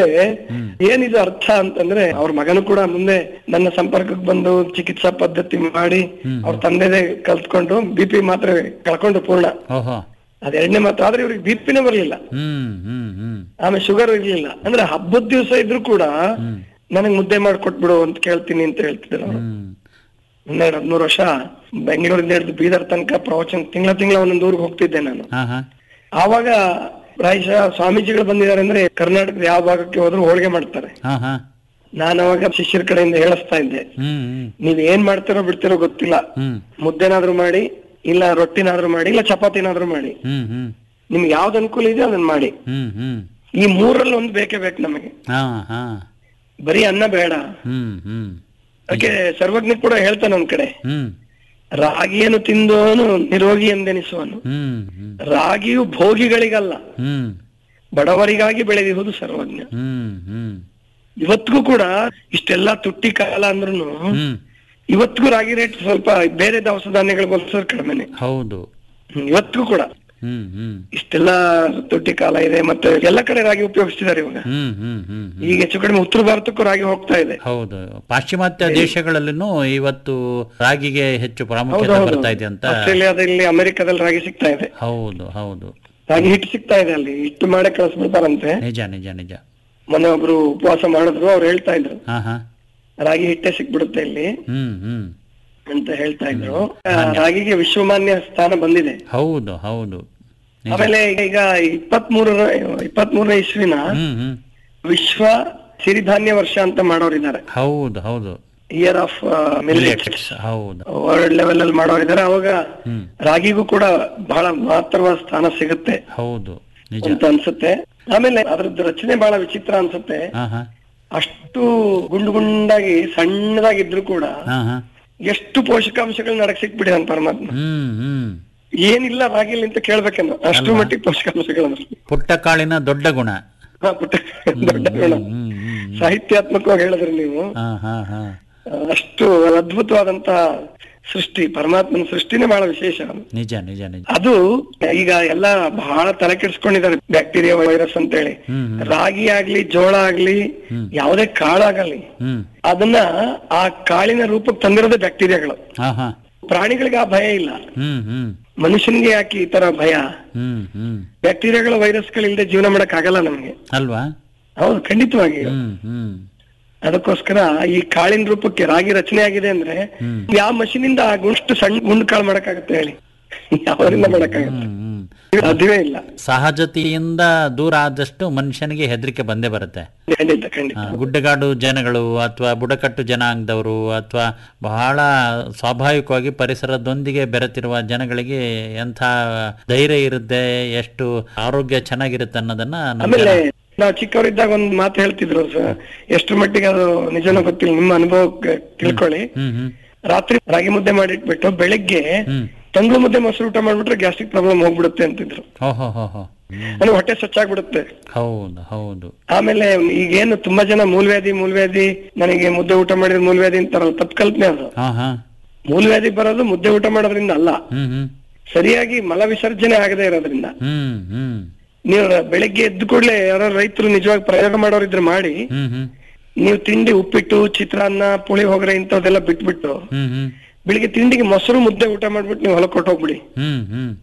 ಏನಿದು ಅರ್ಥ ಅಂತಂದ್ರೆ ಅವ್ರ ಮಗನು ಕೂಡ ಮುಂದೆ ನನ್ನ ಸಂಪರ್ಕಕ್ಕೆ ಬಂದು ಚಿಕಿತ್ಸಾ ಪದ್ಧತಿ ಮಾಡಿ ಅವ್ರ ತಂದೆದೇ ಕಲ್ತ್ಕೊಂಡು ಬಿ ಪಿ ಮಾತ್ರ ಕಳ್ಕೊಂಡು ಪೂರ್ಣ ಓಹೋ ಅದ್ ಎರಡನೇ ಮಾತ್ರ ಆದ್ರೆ ಇವ್ರಿಗೆ ಬಿ ಪಿನೇ ಬರ್ಲಿಲ್ಲ ಹ್ಮ್ ಹ್ಮ್ ಹ್ಮ್ ಆಮೇಲೆ ಶುಗರ್ ಇರ್ಲಿಲ್ಲ ಅಂದ್ರೆ ಹಬ್ಬದ ದಿವಸ ಇದ್ರು ಕೂಡ ನನಗ್ ಮುದ್ದೆ ಮಾಡ್ಕೊಟ್ಬಿಡು ಅಂತ ಕೇಳ್ತೀನಿ ಅಂತ ಹೇಳ್ತಿದ್ರು ಅವ್ರು ಹ್ಮ್ ಹನ್ನೆರಡು ಹದಿಮೂರು ವರ್ಷ ಬೆಂಗಳೂರಿಂದ ಹಿಡಿದು ಬೀದರ್ ತನಕ ಪ್ರವಚನ ತಿಂಗಳ ತಿಂಗಳ ಒಂದೊಂದು ಊರಿಗೆ ಹೋಗ್ತಿದ್ದೆ ನಾನು ಹಾ ಹಾ ಆವಾಗ ಪ್ರಾಯಶಃ ಸ್ವಾಮೀಜಿಗಳು ಬಂದಿದ್ದಾರೆ ಅಂದ್ರೆ ಕರ್ನಾಟಕದ ಯಾವ ಭಾಗಕ್ಕೆ ಹೋದ್ರು ಹೋಳಿಗೆ ಮಾಡ್ತಾರೆ ಹಾ ಹಾ ನಾನು ಅವಾಗ ಶಿಷ್ಯರ ಕಡೆಯಿಂದ ಹೇಳಿಸ್ತಾ ಇದ್ದೆ ಹ್ಮ್ ಹ್ಮ್ ನೀವ್ ಏನ್ ಮಾಡ್ತಿರೋ ಬಿಡ್ತಿರೋ ಗೊತ್ತಿಲ್ಲ ಹ್ಮ್ ಮುದ್ದೆನಾದ್ರೂ ಮಾಡಿ ಇಲ್ಲ ರೊಟ್ಟಿನಾದ್ರೂ ಮಾಡಿ ಇಲ್ಲ ಚಪಾತಿನಾದ್ರೂ ಮಾಡಿ ಹ್ಮ್ ಹ್ಮ್ ನಿಮ್ಗೆ ಯಾವ್ದು ಅನುಕೂಲ ಇದೆ ಅದನ್ನ ಮಾಡಿ ಹ್ಮ್ ಹ್ಮ್ ಈ ಮೂರಲ್ಲಿ ಒಂದು ಬೇಕೇ ಬೇಕು ನಮಗೆ ಹಾ ಹಾ ಬರೀ ಅನ್ನ ಬೇಡ ಹ್ಮ್ ಹ್ಮ್ ಅದಕ್ಕೆ ಸರ್ವಜ್ಞ ಕೂಡ ಹೇಳ್ತಾನೆ ಒಂದ್ ಕಡೆ ಹ್ಮ್ ರಾಗಿಯನ್ನು ತಿಂದವನು ನಿರೋಗಿ ಎಂದೆನಿಸುವನು ಹ್ಮ್ ಹ್ಮ್ ರಾಗಿಯು ಭೋಗಿಗಳಿಗಲ್ಲ ಹ್ಮ್ ಬಡವರಿಗಾಗಿ ಬೆಳೆದಿರುವುದು ಸರ್ವಜ್ಞ ಹ್ಮ್ ಹ್ಮ್ ಇವತ್ತಿಗೂ ಕೂಡ ಇಷ್ಟೆಲ್ಲಾ ತುಟ್ಟಿ ಕಾಲ ಅಂದ್ರೂ ಹ್ಮ್ ಇವತ್ತಿಗೂ ರಾಗಿ ರೇಟ್ ಸ್ವಲ್ಪ ಬೇರೆ ದವಸ ಧಾನ್ಯಗಳಿಗೆ ಹೋಲಿಸಿದ್ರೆ ಕಡಿಮೆನೆ ಹೌದು ಹ್ಮ್, ಇವತ್ತಿಗೂ ಕೂಡ ಹ್ಮ್ ಹ್ಮ್ ಇಷ್ಟೆಲ್ಲ ತುಟ್ಟಿ ಕಾಲ ಇದೆ ಮತ್ತೆ ಎಲ್ಲ ಕಡೆ ರಾಗಿ ಉಪಯೋಗಿಸ್ತಿದ್ದಾರೆ ಇವಾಗ ಹ್ಮ್ ಹ್ಮ್ ಹ್ಮ್ ಹ್ಮ್ ಈಗ ಹೆಚ್ಚು ಕಡಿಮೆ ಉತ್ತರ ಭಾರತಕ್ಕೂ ರಾಗಿ ಹೋಗ್ತಾ ಇದೆ ಹೌದು ಪಾಶ್ಚಿಮಾತ್ಯ ದೇಶಗಳಲ್ಲೂ ಇವತ್ತು ರಾಗಿಗೆ ಹೆಚ್ಚು ಹೌದು ಪ್ರಾಮುಖ್ಯತೆ ಹೌದು ಬರ್ತಾ ಇದೆ ಅಂತ ಆಸ್ಟ್ರೇಲಿಯಾದಲ್ಲಿ ಅಮೆರಿಕದಲ್ಲಿ ರಾಗಿ ಸಿಗ್ತಾ ಇದೆ ಹೌದು ಹೌದು ರಾಗಿ ಹಿಟ್ಟು ಸಿಗ್ತಾ ಇದೆ ಅಲ್ಲಿ ಹಿಟ್ಟು ಮಾಡೇ ಕಳಿಸ್ಬಿಡ್ತಾರಂತೆ ನಿಜ ನಿಜ ನಿಜ ಮೊನ್ನೆ ಒಬ್ರು ಉಪವಾಸ ಮಾಡಿದ್ರು ಅವ್ರು ಹೇಳ್ತಾ ಇದ್ರು ಹಾ ಹಾ ರಾಗಿ ಹಿಟ್ಟೆ ಸಿಕ್ಬಿಡುತ್ತೆ ಇಲ್ಲಿ ಹ್ಮ್ ಹ್ಮ್ ಅಂತ ಹೇಳ್ತಾ ಇದ್ರು ಆ, ರಾಗಿಗೆ ವಿಶ್ವಮಾನ್ಯ ಸ್ಥಾನ ಬಂದಿದೆ ಹೌದು ಹೌದು ನಿಜ. ಆಮೇಲೆ ಈಗ ಇಪ್ಪತ್ ಮೂರರ ಇಪ್ಪತ್ ಮೂರನೇ ಇಸ್ವಿನ ಹ್ಮ್ ಹ್ಮ್ ವಿಶ್ವ ಸಿರಿಧಾನ್ಯ ವರ್ಷ ಅಂತ ಮಾಡೋರಿದ್ದಾರೆ ಹೌದು ಹೌದು ಇಯರ್ ಆಫ್ ಮಿಲಿಟ್ Millets, ಹೌದು ವರ್ಲ್ಡ್ ಲೆವೆಲ್ ಅಲ್ಲಿ ಮಾಡೋರಿದ್ದಾರೆ ಅವಾಗ ಹ್ಮ್ ರಾಗಿಗೂ ಕೂಡ ಬಹಳ ಮಹತ್ತರವಾದ ಸ್ಥಾನ ಸಿಗುತ್ತೆ ಹೌದು ನಿಜ ಅಂತ ಅನ್ಸುತ್ತೆ ಆಮೇಲೆ ಅದ್ರದ್ದು ರಚನೆ ಬಹಳ ವಿಚಿತ್ರ ಅನ್ಸುತ್ತೆ ಹಾ ಹಾ ಅಷ್ಟು ಗುಂಡು ಗುಂಡಾಗಿ ಸಣ್ಣದಾಗಿದ್ರು ಕೂಡ ಹಾ ಹಾ ಎಷ್ಟು ಪೋಷಕಾಂಶಗಳನ್ನ ನಡಕ್ ಸಿಕ್ಬಿಟ್ಟಿದಾನೆ ಪರಮಾತ್ಮ ಹ್ಮ್ ಹ್ಮ್ ಏನಿಲ್ಲ ರಾಗಿಲಿ ಅಂತ ಕೇಳ್ಬೇಕೇನೋ ಅಷ್ಟು ಮಟ್ಟಿಗೆ ಪೋಷಕಾಂಶಗಳು ಪುಟ್ಟ ಕಾಳಿನ ದೊಡ್ಡ ಗುಣ ಹಾ, ಪುಟ್ಟ ದೊಡ್ಡ ಗುಣ ಹ್ಮ್ ಹ್ಮ್ ಸಾಹಿತ್ಯಾತ್ಮಕವಾಗಿ ಹೇಳಿದ್ರಿ ನೀವು ಹಾ ಹಾ ಹಾ ಅಷ್ಟು ಅದ್ಭುತವಾದಂತ ಸೃಷ್ಟಿ ಪರಮಾತ್ಮನ ಸೃಷ್ಟಿನೇ ಬಹಳ ವಿಶೇಷ ನಿಜ ನಿಜ ನಿಜ ಅದು ಈಗ ಎಲ್ಲ ಬಹಳ ತಲೆ ಕೆಡಿಸ್ಕೊಂಡಿದ್ದಾರೆ ಬ್ಯಾಕ್ಟೀರಿಯಾ ವೈರಸ್ ಅಂತೇಳಿ ಹ್ಮ್ ಹ್ಮ್ ರಾಗಿ ಆಗ್ಲಿ ಜೋಳ ಆಗ್ಲಿ ಯಾವುದೇ ಕಾಳಾಗಲಿ ಹ್ಮ್ ಅದನ್ನ ಆ ಕಾಳಿನ ರೂಪಕ್ಕೆ ತಂದಿರೋದೇ ಬ್ಯಾಕ್ಟೀರಿಯಾಗಳು ಹಾ ಹಾ ಪ್ರಾಣಿಗಳಿಗೆ ಆ ಭಯ ಇಲ್ಲ ಹ್ಮ್ ಹ್ಮ್ ಮನುಷ್ಯನಿಗೆ ಯಾಕೆ ಈ ತರ ಭಯ ಹ್ಮ್ ಹ್ಮ್ ಬ್ಯಾಕ್ಟೀರಿಯಾಗಳ ವೈರಸ್ಗಳಿಲ್ಲದೆ ಜೀವನ ಮಾಡಕ್ ಆಗಲ್ಲ ನಮ್ಗೆ ಅಲ್ವಾ ಹೌದು ಖಂಡಿತವಾಗಿ ಹ್ಮ್ ಹ್ಮ್ ಅದಕ್ಕೋಸ್ಕರ ಈ ಕಾಳಿನ ರೂಪಕ್ಕೆ ರಾಗಿ ರಚನೆ ಆಗಿದೆ ಅಂದ್ರೆ ಹ್ಮ್. ಯಾವ ಮಷೀನಿಂದ ಆ ಗುಂಷ್ಟು ಸಣ್ಣ ಗುಂಡು ಕಾಳು ಮಾಡಕ್ಕಾಗತ್ತೆ ಹೇಳಿ ಯಾವರಿಂದ ಮಾಡಕ್ಕಾಗತ್ತೆ ಹ್ಮ್ ಹ್ಮ್ ಸಾಧ್ಯವೇ ಇಲ್ಲ ಸಹಜತೆಯಿಂದ ದೂರ ಆದಷ್ಟು ಮನುಷ್ಯನಿಗೆ ಹೆದರಿಕೆ ಬಂದೇ ಬರುತ್ತೆ ಖಂಡಿತ ಖಂಡಿತ ಆ, ಗುಡ್ಡಗಾಡು ಜನಗಳು ಅಥವಾ ಬುಡಕಟ್ಟು ಜನಾಂಗದವರು ಅಥವಾ ಬಹಳ ಸ್ವಾಭಾವಿಕವಾಗಿ ಪರಿಸರದೊಂದಿಗೆ ಬೆರೆತಿರುವ ಜನಗಳಿಗೆ ಎಂಥ ಧೈರ್ಯ ಇರುತ್ತೆ ಎಷ್ಟು ಆರೋಗ್ಯ ಚೆನ್ನಾಗಿರುತ್ತೆ ಅನ್ನೋದನ್ನ ನಮ್ಗೆ ಆಮೇಲೆ ನಾವು ಚಿಕ್ಕವರಿದ್ದಾಗ ಒಂದ್ ಮಾತು ಹೇಳ್ತಿದ್ರು ಸರ್ ಎಷ್ಟ್ರ ಮಟ್ಟಿಗೆ ಅದು ನಿಜನೋ ಗೊತ್ತಿಲ್ಲ ನಿಮ್ಮ ಅನುಭವಕ್ಕೆ ತಿಳ್ಕೊಳ್ಳಿ ಹ್ಮ್ ಹ್ಮ್ ರಾತ್ರಿ ರಾಗಿ ಮುದ್ದೆ ಮಾಡಿಟ್ಬಿಟ್ಟು ಬೆಳಿಗ್ಗೆ ಹ್ಮ್ ತಂಗ್ಳು ಮುದ್ದೆ ಮೊಸರು ಊಟ ಮಾಡ್ಬಿಟ್ರೆ ಗ್ಯಾಸ್ಟ್ರಿಕ್ ಪ್ರಾಬ್ಲಮ್ ಹೋಗ್ಬಿಡುತ್ತೆ ಅಂತಿದ್ರು ಹೋ ಹೋ ಹೋ ಹೋ ಅಂದ್ರೆ ಹೊಟ್ಟೆ ಸ್ವಚ್ಛಾಗ್ಬಿಡುತ್ತೆ ಹೌದು ಹೌದು ಆಮೇಲೆ ಈಗೇನು ತುಂಬಾ ಜನ ಮೂಲವ್ಯಾಧಿ ಮೂಲವ್ಯಾಧಿ ನನಗೆ ಮುದ್ದೆ ಊಟ ಮಾಡಿದ್ರೆ ಮೂಲವ್ಯಾಧಿ ಅಂತಾರಲ್ಲ ತಪ್ಪು ಕಲ್ಪನೆ ಅದು ಹಾ ಹಾ ಮೂಲವ್ಯಾಧಿ ಬರೋದು ಮುದ್ದೆ ಊಟ ಮಾಡೋದ್ರಿಂದ ಅಲ್ಲ ಹ್ಮ್ ಹ್ಮ್ ಸರಿಯಾಗಿ ಮಲ ವಿಸರ್ಜನೆ ಆಗದೆ ಇರೋದ್ರಿಂದ ಹ್ಮ್ ಹ್ಮ್ ನೀವು ಬೆಳಿಗ್ಗೆ ಎದ್ದು ಕೂಡಲೇ ಯಾರೋ ರೈತರು ನಿಜವಾಗಿ ಪ್ರಯೋಗ ಮಾಡೋರಿದ್ರೆ ಮಾಡಿ ಹ್ಮ್ ಹ್ಮ್ ನೀವು ತಿಂಡಿ ಉಪ್ಪಿಟ್ಟು ಚಿತ್ರಾನ್ನ ಪುಳಿ ಹೋಗ್ರೆ ಇಂಥದ್ದೆಲ್ಲ ಬಿಟ್ಬಿಟ್ಟು ಹ್ಮ್ ಹ್ಮ್ ಬೆಳಿಗ್ಗೆ ತಿಂಡಿಗೆ ಮೊಸರು ಮುದ್ದೆ ಊಟ ಮಾಡ್ಬಿಟ್ಟು ನೀವು ಹೊಲಕ್ಕೆ ಕೊಟ್ಟೋಗ್ಬಿಡಿ ಹ್ಮ್ ಹ್ಮ್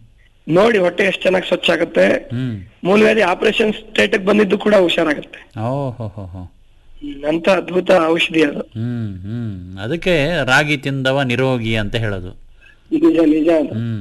ನೋಡಿ ಹೊಟ್ಟೆ ಎಷ್ಟು ಚೆನ್ನಾಗಿ ಸ್ವಚ್ಛ ಆಗುತ್ತೆ ಹ್ಮ್ ಮೂಲವ್ಯಾಧಿ ಆಪರೇಷನ್ ಸ್ಟೇಟ್ ಬಂದಿದ್ದು ಕೂಡ ಹುಷಾರಾಗುತ್ತೆ ಓ ಹೋ ಹೋ ಹೋ ಹ್ಮ್, ಅಂತ ಅದ್ಭುತ ಔಷಧಿ ಅದು ಹ್ಮ್ ಹ್ಮ್ ಅದಕ್ಕೆ ರಾಗಿ ತಿಂದವ ನಿರೋಗಿ ಅಂತ ಹೇಳೋದು ನಿಜ ನಿಜ ಅದು ಹ್ಮ್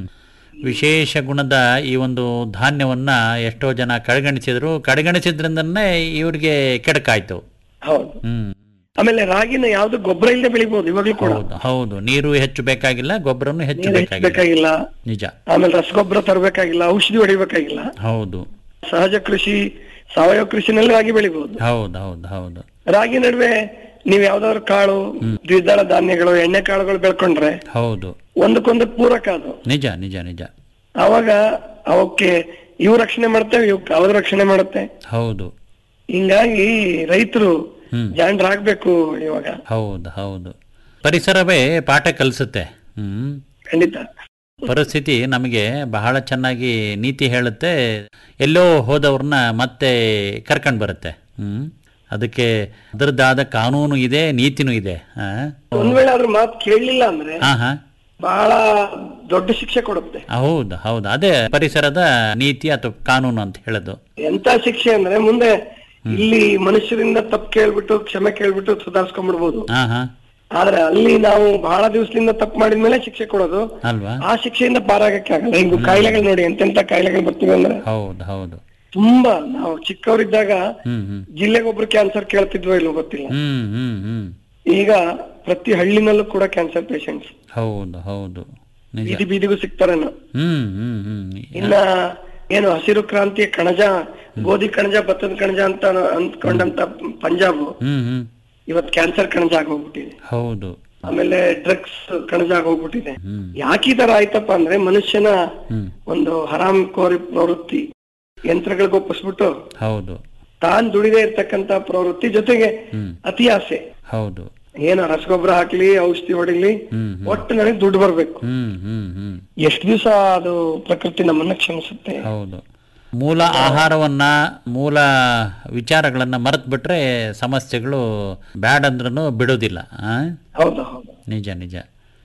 ವಿಶೇಷ ಗುಣದ ಈ ಒಂದು ಧಾನ್ಯವನ್ನ ಎಷ್ಟೋ ಜನ ಕಡೆಗಣಿಸಿದ್ರು ಕಡೆಗಣಿಸಿದ್ರಿಂದನೇ ಇವ್ರಿಗೆ ಕೆಡಕಾಯ್ತು ಹೌದು ಹ್ಮ್ ಆಮೇಲೆ ರಾಗಿನ ಯಾವ್ದು ಗೊಬ್ಬರ ಇಲ್ಲದೆ ಬೆಳಿಬಹುದು ಇವಾಗ್ಲೂ ಕೂಡ ಹೌದು ಹೌದು ನೀರು ಹೆಚ್ಚು ಬೇಕಾಗಿಲ್ಲ ಗೊಬ್ಬರನು ಹೆಚ್ಚು ನೀರು ಬೇಕಾಗಿಲ್ಲ ಬೇಕಾಗಿಲ್ಲ ನಿಜ ಆಮೇಲೆ ರಸಗೊಬ್ಬರ ತರಬೇಕಾಗಿಲ್ಲ ಔಷಧಿ ಹೊಡಿಬೇಕಾಗಿಲ್ಲ ಹೌದು ಸಹಜ ಕೃಷಿ ಸಾವಯವ ಕೃಷಿನಲ್ಲಿ ರಾಗಿ ಬೆಳಿಬಹುದು ಹೌದು ಹೌದು ಹೌದು ರಾಗಿ ನಡುವೆ ನೀವ್ ಯಾವ್ದಾದ್ರು ಕಾಳು ದ್ವಿದಳ ಧಾನ್ಯಗಳು ಎಣ್ಣೆ ಕಾಳುಗಳು ಬೆಳ್ಕೊಂಡ್ರೆ ಹೌದು ಒಂದಕ್ಕೊಂದು ಪೂರಕ ಅದು ನಿಜ ನಿಜ ನಿಜ ಅವಾಗ ಅವಕ್ಕೆ ಇವು ರಕ್ಷಣೆ ಮಾಡ್ತೇವೆ ಇವ್ ಅವ್ರ ರಕ್ಷಣೆ ಮಾಡುತ್ತೆ ಹೌದು ಹಿಂಗಾಗಿ ರೈತರು ಹ್ಮ್. ಜಾಣರಾಗ್ಬೇಕು ಇವಾಗ ಹೌದು ಹೌದು ಪರಿಸರವೇ ಪಾಠ ಕಲಿಸುತ್ತೆ ಹ್ಮ್ ಖಂಡಿತ ಪರಿಸ್ಥಿತಿ ನಮಗೆ ಬಹಳ ಚೆನ್ನಾಗಿ ನೀತಿ ಹೇಳುತ್ತೆ ಎಲ್ಲೋ ಹೋದವ್ರನ್ನ ಮತ್ತೆ ಕರ್ಕೊಂಡು ಬರುತ್ತೆ ಹ್ಮ್ ಅದಕ್ಕೆ ಅದರದ್ದಾದ ಕಾನೂನು ಇದೆ ನೀತಿನೂ ಇದೆ ಆ? ಒಂದ್ ವೇಳೆ ಅದ್ರ ಮಾತು ಕೇಳಲಿಲ್ಲ ಅಂದ್ರೆ ಹಾ ಹಾ ಬಹಳ ದೊಡ್ಡ ಶಿಕ್ಷೆ ಕೊಡುತ್ತೆ ಹೌದು ಹೌದು ಅದೇ ಪರಿಸರದ ನೀತಿ ಅಥವಾ ಕಾನೂನು ಅಂತ ಹೇಳೋದು ಎಂತ ಶಿಕ್ಷೆ ಅಂದ್ರೆ ಮುಂದೆ ಇಲ್ಲಿ ಮನುಷ್ಯರಿಂದ ತಪ್ಪು ಕೇಳ್ಬಿಟ್ಟು ಕ್ಷಮೆ ಕೇಳ್ಬಿಟ್ಟು ಸುಧಾರಿಸ್ಕೊಂಡ್ಬಿಡ್ಬೋದು ಹಾ ಹಾ ಆದ್ರೆ ಅಲ್ಲಿ ನಾವು ಬಹಳ ದಿವಸದಿಂದ ತಪ್ಪು ಮಾಡಿದ್ಮೇಲೆ ಶಿಕ್ಷೆ ಕೊಡೋದು ಅಲ್ವಾ ಆ ಶಿಕ್ಷೆಯಿಂದ ಪಾರಾಗಕ್ಕೆ ಆಗಲ್ಲ ಹಿಂಗು ಕಾಯಿಲೆಗಳು ನೋಡಿ ಎಂತೆಂತ ಕಾಯಿಲೆಗಳು ಬರ್ತಿವೆ ಅಂದ್ರೆ ಹೌದು ಹೌದು ತುಂಬಾ ನಾವು ಚಿಕ್ಕವರಿದ್ದಾಗ ಹ್ಮ್ ಹ್ಮ್ ಜಿಲ್ಲೆಗೊಬ್ರು ಕ್ಯಾನ್ಸರ್ ಕೇಳ್ತಿದ್ವೋ ಇಲ್ವೋ ಗೊತ್ತಿಲ್ಲ ಹ್ಮ್ ಹ್ಮ್ ಹ್ಮ್ ಈಗ ಪ್ರತಿ ಹಳ್ಳಿನಲ್ಲೂ ಕೂಡ ಕ್ಯಾನ್ಸರ್ ಪೇಷಂಟ್ಸ್ ಹೌದು ಹೌದು ನಿಜ ಬೀದಿ ಬೀದಿಗೂ ಸಿಗ್ತಾರೇನೋ ಹ್ಮ್ ಹ್ಮ್ ಹ್ಮ್ ಇನ್ನ ಏನು ಹಸಿರು ಕ್ರಾಂತಿಯ ಕಣಜ ಗೋಧಿ ಕಣಜ ಭತ್ತದ ಕಣಜ ಅಂತ ಅಂದ್ಕೊಂಡಂತ ಪಂಜಾಬ್ ಹ್ಮ್ ಹ್ಮ್ ಇವತ್ ಕ್ಯಾನ್ಸರ್ ಕಣಜ ಆಗೋಗ್ಬಿಟ್ಟಿದೆ ಹೌದು ಆಮೇಲೆ ಡ್ರಗ್ಸ್ ಕಣಜ ಆಗೋಗ್ಬಿಟ್ಟಿದೆ ಹ್ಮ್ ಯಾಕೆ ಈ ತರ ಆಯ್ತಪ್ಪ ಅಂದ್ರೆ ಮನುಷ್ಯನ ಹ್ಮ್ ಒಂದು ಹರಾಮ್ ಕೋರಿ ಪ್ರವೃತ್ತಿ ಯಂತ್ರಗಳಿಗೆ ಒಪ್ಪಿಸ್ಬಿಟ್ಟು ಹೌದು ತಾನ್ ದುಡಿದೇ ಇರ್ತಕ್ಕಂತ ಪ್ರವೃತ್ತಿ ಜೊತೆಗೆ ಹ್ಮ್ ಅತಿ ಆಸೆ ಹೌದು ಏನು ರಸಗೊಬ್ಬರ ಹಾಕ್ಲಿ ಔಷಧಿ ಹೊಡಿಲಿ ಹ್ಮ್ ಹ್ಮ್ ಒಟ್ಟು ನನಗೆ ದುಡ್ಡು ಬರ್ಬೇಕು ಹ್ಮ್ ಹ್ಮ್ ಹ್ಮ್ ಎಷ್ಟು ದಿವಸ ಅದು ಪ್ರಕೃತಿ ನಮ್ಮನ್ನ ಕ್ಷಮಿಸುತ್ತೆ ಹೌದು ಮೂಲ ಆಹಾರವನ್ನ ಮೂಲ ವಿಚಾರಗಳನ್ನ ಮರೆತು ಬಿಟ್ರೆ ಸಮಸ್ಯೆಗಳು ಬ್ಯಾಡ್ ಅಂದ್ರೂ ಬಿಡೋದಿಲ್ಲ ಆ? ಹೌದು ಹೌದು ನಿಜ ನಿಜ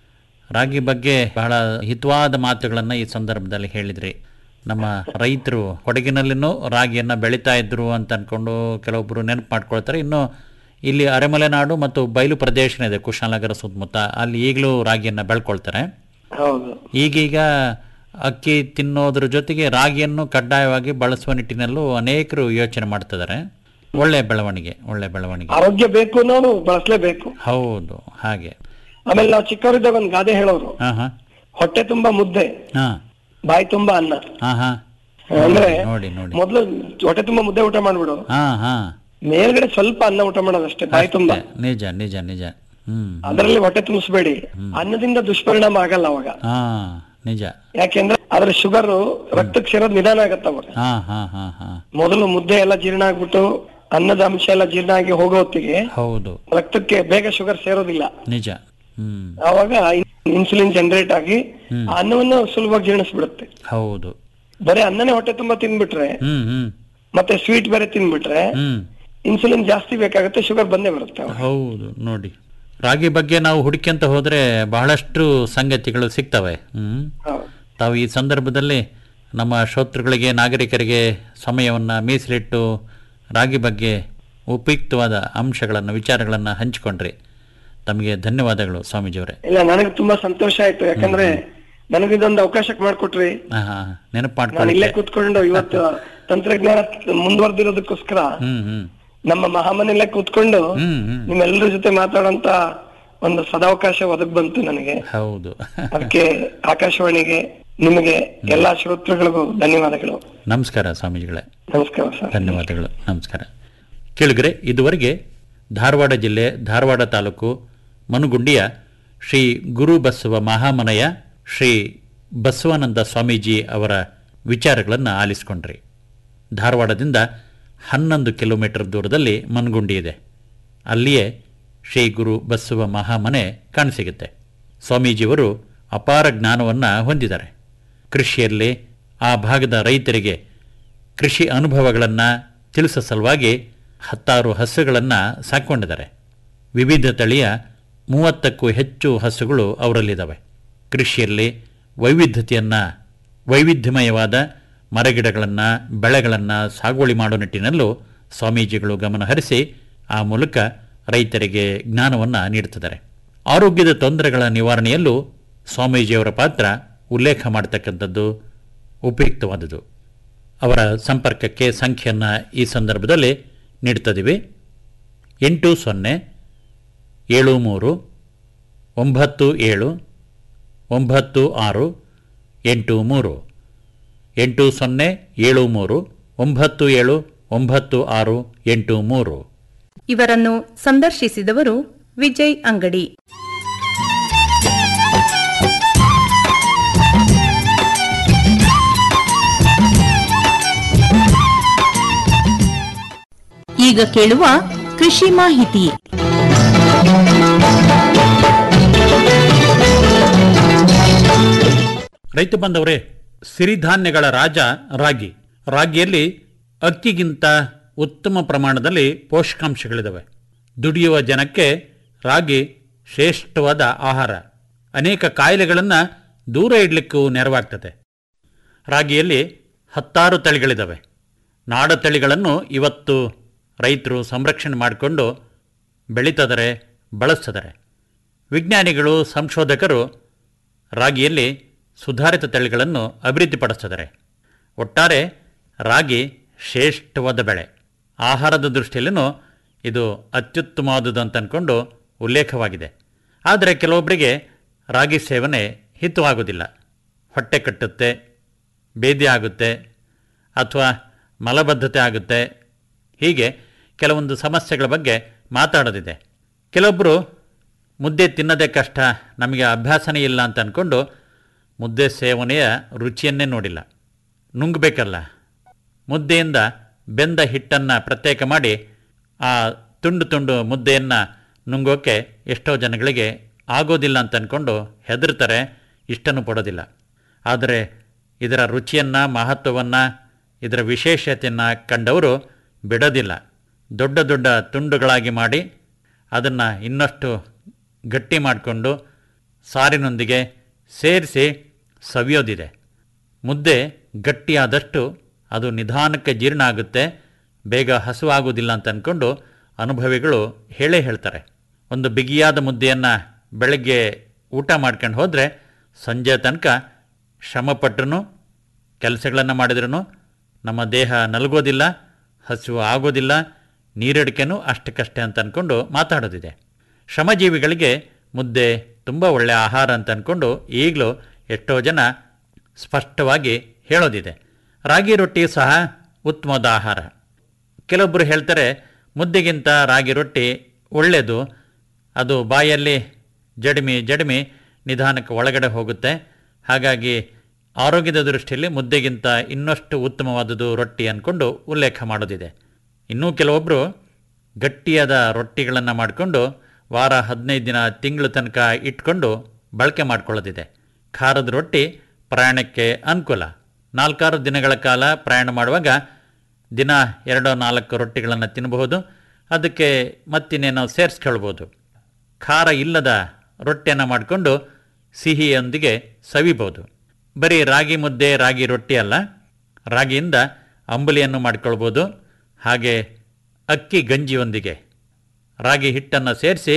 ರಾಗಿ ಬಗ್ಗೆ ಬಹಳ ಹಿತವಾದ ಮಾತುಗಳನ್ನು ಈ ಸಂದರ್ಭದಲ್ಲಿ ಹೇಳಿದ್ರಿ ನಮ್ಮ ರೈತರು ಕೊಡಗಿನಲ್ಲಿನೂ ರಾಗಿಯನ್ನು ಬೆಳೀತಾ ಇದ್ರು ಅಂತ ಅಂದ್ಕೊಂಡು ಕೆಲವೊಬ್ಬರು ನೆನಪು ಮಾಡ್ಕೊಳ್ತಾರೆ ಇನ್ನು ಇಲ್ಲಿ ಅರೆಮಲೆನಾಡು ಮತ್ತು ಬಯಲು ಪ್ರದೇಶ ಇದೆ ಕುಶಾಲನಗರ ಸುತ್ತಮುತ್ತ ಅಲ್ಲಿ ಈಗಲೂ ರಾಗಿಯನ್ನು ಬೆಳ್ಕೊಳ್ತಾರೆ ಹೌದು ಈಗೀಗ ಅಕ್ಕಿ ತಿನ್ನೋದ್ರ ಜೊತೆಗೆ ರಾಗಿಯನ್ನು ಕಡ್ಡಾಯವಾಗಿ ಬಳಸುವ ನಿಟ್ಟಿನಲ್ಲೂ ಅನೇಕರು ಯೋಚನೆ ಮಾಡ್ತಿದ್ದಾರೆ ಒಳ್ಳೆ ಬೆಳವಣಿಗೆ ಒಳ್ಳೆ ಬೆಳವಣಿಗೆ ಆರೋಗ್ಯ ಬೇಕು ಅನ್ನೋರು ಬಳಸ್ಲೇಬೇಕು ಹೌದು ಹಾಗೆ ಆಮೇಲೆ ನಾವು ಚಿಕ್ಕವರಿದ್ದಾಗ ಒಂದ್ ಗಾದೆ ಹೇಳೋರು ಹಾಂ ಹಾಂ ಹೊಟ್ಟೆ ತುಂಬಾ ಮುದ್ದೆ ಹಾಂ ಬಾಯಿ ತುಂಬಾ ಅನ್ನ ಹಾಂ ಹಾಂ ಅಂದ್ರೆ ನೋಡಿ ನೋಡಿ ಮೊದ್ಲು ಹೊಟ್ಟೆ ತುಂಬಾ ಮುದ್ದೆ ಊಟ ಮಾಡ್ಬಿಡು ಹಾಂ ಹಾಂ ಮೇಲ್ಗಡೆ ಸ್ವಲ್ಪ ಅನ್ನ ಊಟ ಮಾಡೋದಷ್ಟೇ ಬಾಯಿ ತುಂಬಾ ನಿಜ ನಿಜ ನಿಜ ಹ್ಮ್ ಅದರಲ್ಲಿ ಹೊಟ್ಟೆ ತುಂಬಿಸ್ಬೇಡಿ ಅನ್ನದಿಂದ ದುಷ್ಪರಿಣಾಮ ಆಗಲ್ಲ ಅವಾಗ ಹಾ ನಿಜ ಯಾಕೆಂದ್ರೆ ಅದ್ರ ಶುಗರ್ ರಕ್ತಕ್ಕೆ ಸೇರೋದು ನಿಧಾನ ಆಗತ್ತ ಅವಾಗ ಹಾ ಹಾ ಹಾ ಹಾ ಮೊದಲು ಮುದ್ದೆ ಎಲ್ಲ ಜೀರ್ಣ ಆಗ್ಬಿಟ್ಟು ಅನ್ನದ ಅಂಶ ಎಲ್ಲ ಜೀರ್ಣ ಆಗಿ ಹೋಗೋ ಹೊತ್ತಿಗೆ ಹೌದು ರಕ್ತಕ್ಕೆ ಬೇಗ ಶುಗರ್ ಸೇರೋದಿಲ್ಲ ನಿಜ ಹ್ಮ್ ಆವಾಗ ಇನ್ಸುಲಿನ್ ಜನರೇಟ್ ಆಗಿ ಆ ಅನ್ನವನ್ನು ಸುಲಭವಾಗಿ ಜೀರ್ಣಿಸ್ಬಿಡುತ್ತೆ ಹೌದು ಬರೀ ಅನ್ನನೇ ಹೊಟ್ಟೆ ತುಂಬಾ ತಿನ್ಬಿಟ್ರೆ ಹ್ಮ್ ಹ್ಮ್ ಮತ್ತೆ ಸ್ವೀಟ್ ಬೇರೆ ತಿನ್ಬಿಟ್ರೆ ಹ್ಮ್ ಇನ್ಸುಲಿನ್ ಜಾಸ್ತಿ ಬೇಕಾಗುತ್ತೆ ಶುಗರ್ ಬಂದೇ ಬರುತ್ತೆ ಅವಾಗ. ಹೌದು ನೋಡಿ ರಾಗಿ ಬಗ್ಗೆ ನಾವು ಹುಡುಕ್ಯಂತ ಹೋದ್ರೆ ಬಹಳಷ್ಟು ಸಂಗತಿಗಳು ಸಿಗ್ತವೆ ಹ್ಮ್ ಹೌದು. ತಾವು ಈ ಸಂದರ್ಭದಲ್ಲಿ ನಮ್ಮ ಶ್ರೋತೃಗಳಿಗೆ ನಾಗರಿಕರಿಗೆ ಸಮಯವನ್ನು ಮೀಸಲಿಟ್ಟು ರಾಗಿ ಬಗ್ಗೆ ಉಪಯುಕ್ತವಾದ ಅಂಶಗಳನ್ನು ವಿಚಾರಗಳನ್ನು ಹಂಚಿಕೊಂಡ್ರಿ ತಮಗೆ ಧನ್ಯವಾದಗಳು ಸ್ವಾಮೀಜಿಯವರೇ ಇಲ್ಲ ನನಗೆ ತುಂಬಾ ಸಂತೋಷ ಆಯ್ತು ಯಾಕಂದ್ರೆ ನನಗಿದೊಂದು ಅವಕಾಶ ಮಾಡ್ಕೊಟ್ರಿ ಹಾ ಹಾ ನೆನಪು ನಾನು ಮಾಡ್ಕೊಳ್ಳಿ ಇಲ್ಲೇ ಕೂತ್ಕೊಂಡು ಇವತ್ತು ತಂತ್ರಜ್ಞಾನ ಮುಂದುವರೆದಿರೋದಕ್ಕೋಸ್ಕರ ಹ್ಮ್ ಹ್ಮ್ ನಮ್ಮ ಮಹಾಮನೆಯಲ್ಲೇ ಕೂತ್ಕೊಂಡು ಹ್ಮ್ ಹ್ಮ್ ನಿಮ್ಮೆಲ್ಲರ ಜೊತೆ ಮಾತಾಡೋಂತ ಒಂದು ಸದಾವಕಾಶ ಒದಗ್ ಬಂತು ನನಗೆ ಹೌದು ಅದಕ್ಕೆ ಆಕಾಶವಾಣಿಗೆ ನಿಮಗೆ ಎಲ್ಲಾ ಶ್ರೋತೃಗಳಿಗೂ ಧನ್ಯವಾದಗಳು ನಮಸ್ಕಾರ ಸ್ವಾಮೀಜಿಗಳೇ ನಮಸ್ಕಾರ ಸರ್ ಧನ್ಯವಾದಗಳು ನಮಸ್ಕಾರ ಕೇಳಿದ್ರೆ ಇದುವರೆಗೆ ಧಾರವಾಡ ಜಿಲ್ಲೆ ಧಾರವಾಡ ತಾಲೂಕು ಮನುಗುಂಡಿಯ ಶ್ರೀ ಗುರು ಬಸವ ಮಹಾಮನಯ ಶ್ರೀ ಬಸವಾನಂದ ಸ್ವಾಮೀಜಿ ಅವರ ವಿಚಾರಗಳನ್ನು ಆಲಿಸಿಕೊಂಡ್ರಿ ಧಾರವಾಡದಿಂದ ಹನ್ನೊಂದು ಕಿಲೋಮೀಟರ್ ದೂರದಲ್ಲಿ ಮನಗುಂಡಿ ಇದೆ ಅಲ್ಲಿಯೇ ಶ್ರೀ ಗುರು ಬಸವ ಮಹಾಮನೆ ಕಾಣಸಿಗುತ್ತೆ ಸ್ವಾಮೀಜಿಯವರು ಅಪಾರ ಜ್ಞಾನವನ್ನು ಹೊಂದಿದ್ದಾರೆ ಕೃಷಿಯಲ್ಲಿ ಆ ಭಾಗದ ರೈತರಿಗೆ ಕೃಷಿ ಅನುಭವಗಳನ್ನು ತಿಳಿಸೋ ಸಲುವಾಗಿ ಹತ್ತಾರು ಹಸುಗಳನ್ನು ಸಾಕೊಂಡಿದ್ದಾರೆ ವಿವಿಧ ತಳಿಯ ಮೂವತ್ತಕ್ಕೂ ಹೆಚ್ಚು ಹಸುಗಳು ಅವರಲ್ಲಿದ್ದಾವೆ ಕೃಷಿಯಲ್ಲಿ ವೈವಿಧ್ಯತೆಯನ್ನು ವೈವಿಧ್ಯಮಯವಾದ ಮರಗಿಡಗಳನ್ನು ಬೆಳೆಗಳನ್ನು ಸಾಗುವಳಿ ಮಾಡೋ ನಿಟ್ಟಿನಲ್ಲೂ ಸ್ವಾಮೀಜಿಗಳು ಗಮನ ಹರಿಸಿ ಆ ಮೂಲಕ ರೈತರಿಗೆ ಜ್ಞಾನವನ್ನು ನೀಡುತ್ತಿದ್ದಾರೆ ಆರೋಗ್ಯದ ತೊಂದರೆಗಳ ನಿವಾರಣೆಯಲ್ಲೂ ಸ್ವಾಮೀಜಿಯವರ ಪಾತ್ರ ಉಲ್ಲೇಖ ಮಾಡತಕ್ಕಂಥದ್ದು ಉಪಯುಕ್ತವಾದುದು ಅವರ ಸಂಪರ್ಕಕ್ಕೆ ಸಂಖ್ಯೆಯನ್ನು ಈ ಸಂದರ್ಭದಲ್ಲಿ ನೀಡ್ತಿದ್ದೀವಿ ಎಂಟು ಸೊನ್ನೆ ಏಳು ಮೂರು ಒಂಬತ್ತು ಏಳು ಒಂಬತ್ತು ಆರು ಎಂಟು ಮೂರು ಎಂಟು ಸೊನ್ನೆ ಏಳು ಮೂರು ಒಂಬತ್ತು ಏಳು ಒಂಬತ್ತು ಆರು ಎಂಟು ಮೂರು ಇವರನ್ನು ಸಂದರ್ಶಿಸಿದವರು ವಿಜಯ್ ಅಂಗಡಿ ಈಗ ಕೇಳುವ ಕೃಷಿ ಮಾಹಿತಿ ರೈತ ಬಂದವರೇ ಸಿರಿಧಾನ್ಯಗಳ ರಾಜ ರಾಗಿ ರಾಗಿಯಲ್ಲಿ ಅಕ್ಕಿಗಿಂತ ಉತ್ತಮ ಪ್ರಮಾಣದಲ್ಲಿ ಪೋಷಕಾಂಶಗಳಿದ್ದಾವೆ ದುಡಿಯುವ ಜನಕ್ಕೆ ರಾಗಿ ಶ್ರೇಷ್ಠವಾದ ಆಹಾರ ಅನೇಕ ಕಾಯಿಲೆಗಳನ್ನು ದೂರ ಇಡಲಿಕ್ಕೂ ನೆರವಾಗ್ತದೆ ರಾಗಿಯಲ್ಲಿ ಹತ್ತಾರು ತಳಿಗಳಿದ್ದಾವೆ ನಾಡ ತಳಿಗಳನ್ನು ಇವತ್ತು ರೈತರು ಸಂರಕ್ಷಣೆ ಮಾಡಿಕೊಂಡು ಬೆಳೀತಿದ್ದಾರೆ ಬಳಸ್ತಿದ್ದಾರೆ ವಿಜ್ಞಾನಿಗಳು ಸಂಶೋಧಕರು ರಾಗಿಯಲ್ಲಿ ಸುಧಾರಿತ ತಳಿಗಳನ್ನು ಅಭಿವೃದ್ಧಿಪಡಿಸ್ತಿದ್ದಾರೆ ಒಟ್ಟಾರೆ ರಾಗಿ ಶ್ರೇಷ್ಠವಾದ ಬೆಳೆ ಆಹಾರದ ದೃಷ್ಟಿಯಲ್ಲೂ ಇದು ಅತ್ಯುತ್ತಮವಾದುದು ಅಂತ ಅಂದ್ಕೊಂಡು ಉಲ್ಲೇಖವಾಗಿದೆ ಆದರೆ ಕೆಲವೊಬ್ಬರಿಗೆ ರಾಗಿ ಸೇವನೆ ಹಿತವಾಗುವುದಿಲ್ಲ ಹೊಟ್ಟೆ ಕಟ್ಟುತ್ತೆ ಬೇದಿ ಆಗುತ್ತೆ ಅಥವಾ ಮಲಬದ್ಧತೆ ಆಗುತ್ತೆ ಹೀಗೆ ಕೆಲವೊಂದು ಸಮಸ್ಯೆಗಳ ಬಗ್ಗೆ ಮಾತಾಡೋದಿದೆ ಕೆಲವೊಬ್ಬರು ಮುದ್ದೆ ತಿನ್ನೋದೇ ಕಷ್ಟ ನಮಗೆ ಅಭ್ಯಾಸನೇ ಇಲ್ಲ ಅಂತ ಅಂದ್ಕೊಂಡು ಮುದ್ದೆ ಸೇವನೆಯ ರುಚಿಯನ್ನೇ ನೋಡಿಲ್ಲ ನುಂಗಬೇಕಲ್ಲ ಮುದ್ದೆಯಿಂದ ಬೆಂದ ಹಿಟ್ಟನ್ನು ಪ್ರತ್ಯೇಕ ಮಾಡಿ ಆ ತುಂಡು ತುಂಡು ಮುದ್ದೆಯನ್ನು ನುಂಗೋಕ್ಕೆ ಎಷ್ಟೋ ಜನಗಳಿಗೆ ಆಗೋದಿಲ್ಲ ಅಂತ ಅಂದ್ಕೊಂಡು ಹೆದರ್ತಾರೆ ಇಷ್ಟನ್ನು ಪಡೋದಿಲ್ಲ ಆದರೆ ಇದರ ರುಚಿಯನ್ನು ಮಹತ್ವವನ್ನು ಇದರ ವಿಶೇಷತೆಯನ್ನು ಕಂಡವರು ಬಿಡೋದಿಲ್ಲ ದೊಡ್ಡ ದೊಡ್ಡ ತುಂಡುಗಳಾಗಿ ಮಾಡಿ ಅದನ್ನು ಇನ್ನಷ್ಟು ಗಟ್ಟಿ ಮಾಡಿಕೊಂಡು ಸಾರಿನೊಂದಿಗೆ ಸೇರಿಸಿ ಸವಿಯೋದಿದೆ ಮುದ್ದೆ ಗಟ್ಟಿಯಾದಷ್ಟು ಅದು ನಿಧಾನಕ್ಕೆ ಜೀರ್ಣ ಆಗುತ್ತೆ ಬೇಗ ಹಸುವಾಗುವುದಿಲ್ಲ ಅಂತ ಅಂದ್ಕೊಂಡು ಅನುಭವಿಗಳು ಹೇಳೇ ಹೇಳ್ತಾರೆ ಒಂದು ಬಿಗಿಯಾದ ಮುದ್ದೆಯನ್ನು ಬೆಳಗ್ಗೆ ಊಟ ಮಾಡ್ಕೊಂಡು ಹೋದರೆ ಸಂಜೆ ತನಕ ಶ್ರಮಪಟ್ಟರೂ ಕೆಲಸಗಳನ್ನು ಮಾಡಿದ್ರೂ ನಮ್ಮ ದೇಹ ನಲಗೋದಿಲ್ಲ ಹಸಿವು ಆಗೋದಿಲ್ಲ ನೀರಡಿಕೆನೂ ಅಷ್ಟಕ್ಕಷ್ಟೇ ಅಂತ ಅಂದ್ಕೊಂಡು ಮಾತಾಡೋದಿದೆ ಶ್ರಮಜೀವಿಗಳಿಗೆ ಮುದ್ದೆ ತುಂಬ ಒಳ್ಳೆಯ ಆಹಾರ ಅಂತ ಅಂದ್ಕೊಂಡು ಈಗಲೂ ಎಷ್ಟೋ ಜನ ಸ್ಪಷ್ಟವಾಗಿ ಹೇಳೋದಿದೆ ರಾಗಿ ರೊಟ್ಟಿ ಸಹ ಉತ್ತಮವಾದ ಆಹಾರ ಕೆಲವೊಬ್ಬರು ಹೇಳ್ತಾರೆ ಮುದ್ದೆಗಿಂತ ರಾಗಿ ರೊಟ್ಟಿ ಒಳ್ಳೆಯದು ಅದು ಬಾಯಲ್ಲಿ ಜಡಿಮಿ ಜಡಿಮಿ ನಿಧಾನಕ್ಕೆ ಒಳಗಡೆ ಹೋಗುತ್ತೆ ಹಾಗಾಗಿ ಆರೋಗ್ಯದ ದೃಷ್ಟಿಯಲ್ಲಿ ಮುದ್ದೆಗಿಂತ ಇನ್ನಷ್ಟು ಉತ್ತಮವಾದುದು ರೊಟ್ಟಿ ಅಂದ್ಕೊಂಡು ಉಲ್ಲೇಖ ಮಾಡೋದಿದೆ ಇನ್ನೂ ಕೆಲವೊಬ್ಬರು ಗಟ್ಟಿಯಾದ ರೊಟ್ಟಿಗಳನ್ನು ಮಾಡಿಕೊಂಡು ವಾರ ಹದಿನೈದು ದಿನ ತಿಂಗಳು ತನಕ ಇಟ್ಕೊಂಡು ಬಳಕೆ ಮಾಡ್ಕೊಳ್ಳೋದಿದೆ ಖಾರದ ರೊಟ್ಟಿ ಪ್ರಯಾಣಕ್ಕೆ ಅನುಕೂಲ ನಾಲ್ಕಾರು ದಿನಗಳ ಕಾಲ ಪ್ರಯಾಣ ಮಾಡುವಾಗ ದಿನ ಎರಡೋ ನಾಲ್ಕು ರೊಟ್ಟಿಗಳನ್ನು ತಿನ್ನಬಹುದು ಅದಕ್ಕೆ ಮತ್ತಿನ್ನೇನೋ ಸೇರಿಸ್ಕೊಳ್ಬೋದು ಖಾರ ಇಲ್ಲದ ರೊಟ್ಟಿಯನ್ನು ಮಾಡಿಕೊಂಡು ಸಿಹಿಯೊಂದಿಗೆ ಸವಿಬೋದು ಬರೀ ರಾಗಿ ಮುದ್ದೆ ರಾಗಿ ರೊಟ್ಟಿ ಅಲ್ಲ ರಾಗಿಯಿಂದ ಅಂಬಲಿಯನ್ನು ಮಾಡಿಕೊಳ್ಬೋದು ಹಾಗೆ ಅಕ್ಕಿ ಗಂಜಿಯೊಂದಿಗೆ ರಾಗಿ ಹಿಟ್ಟನ್ನು ಸೇರಿಸಿ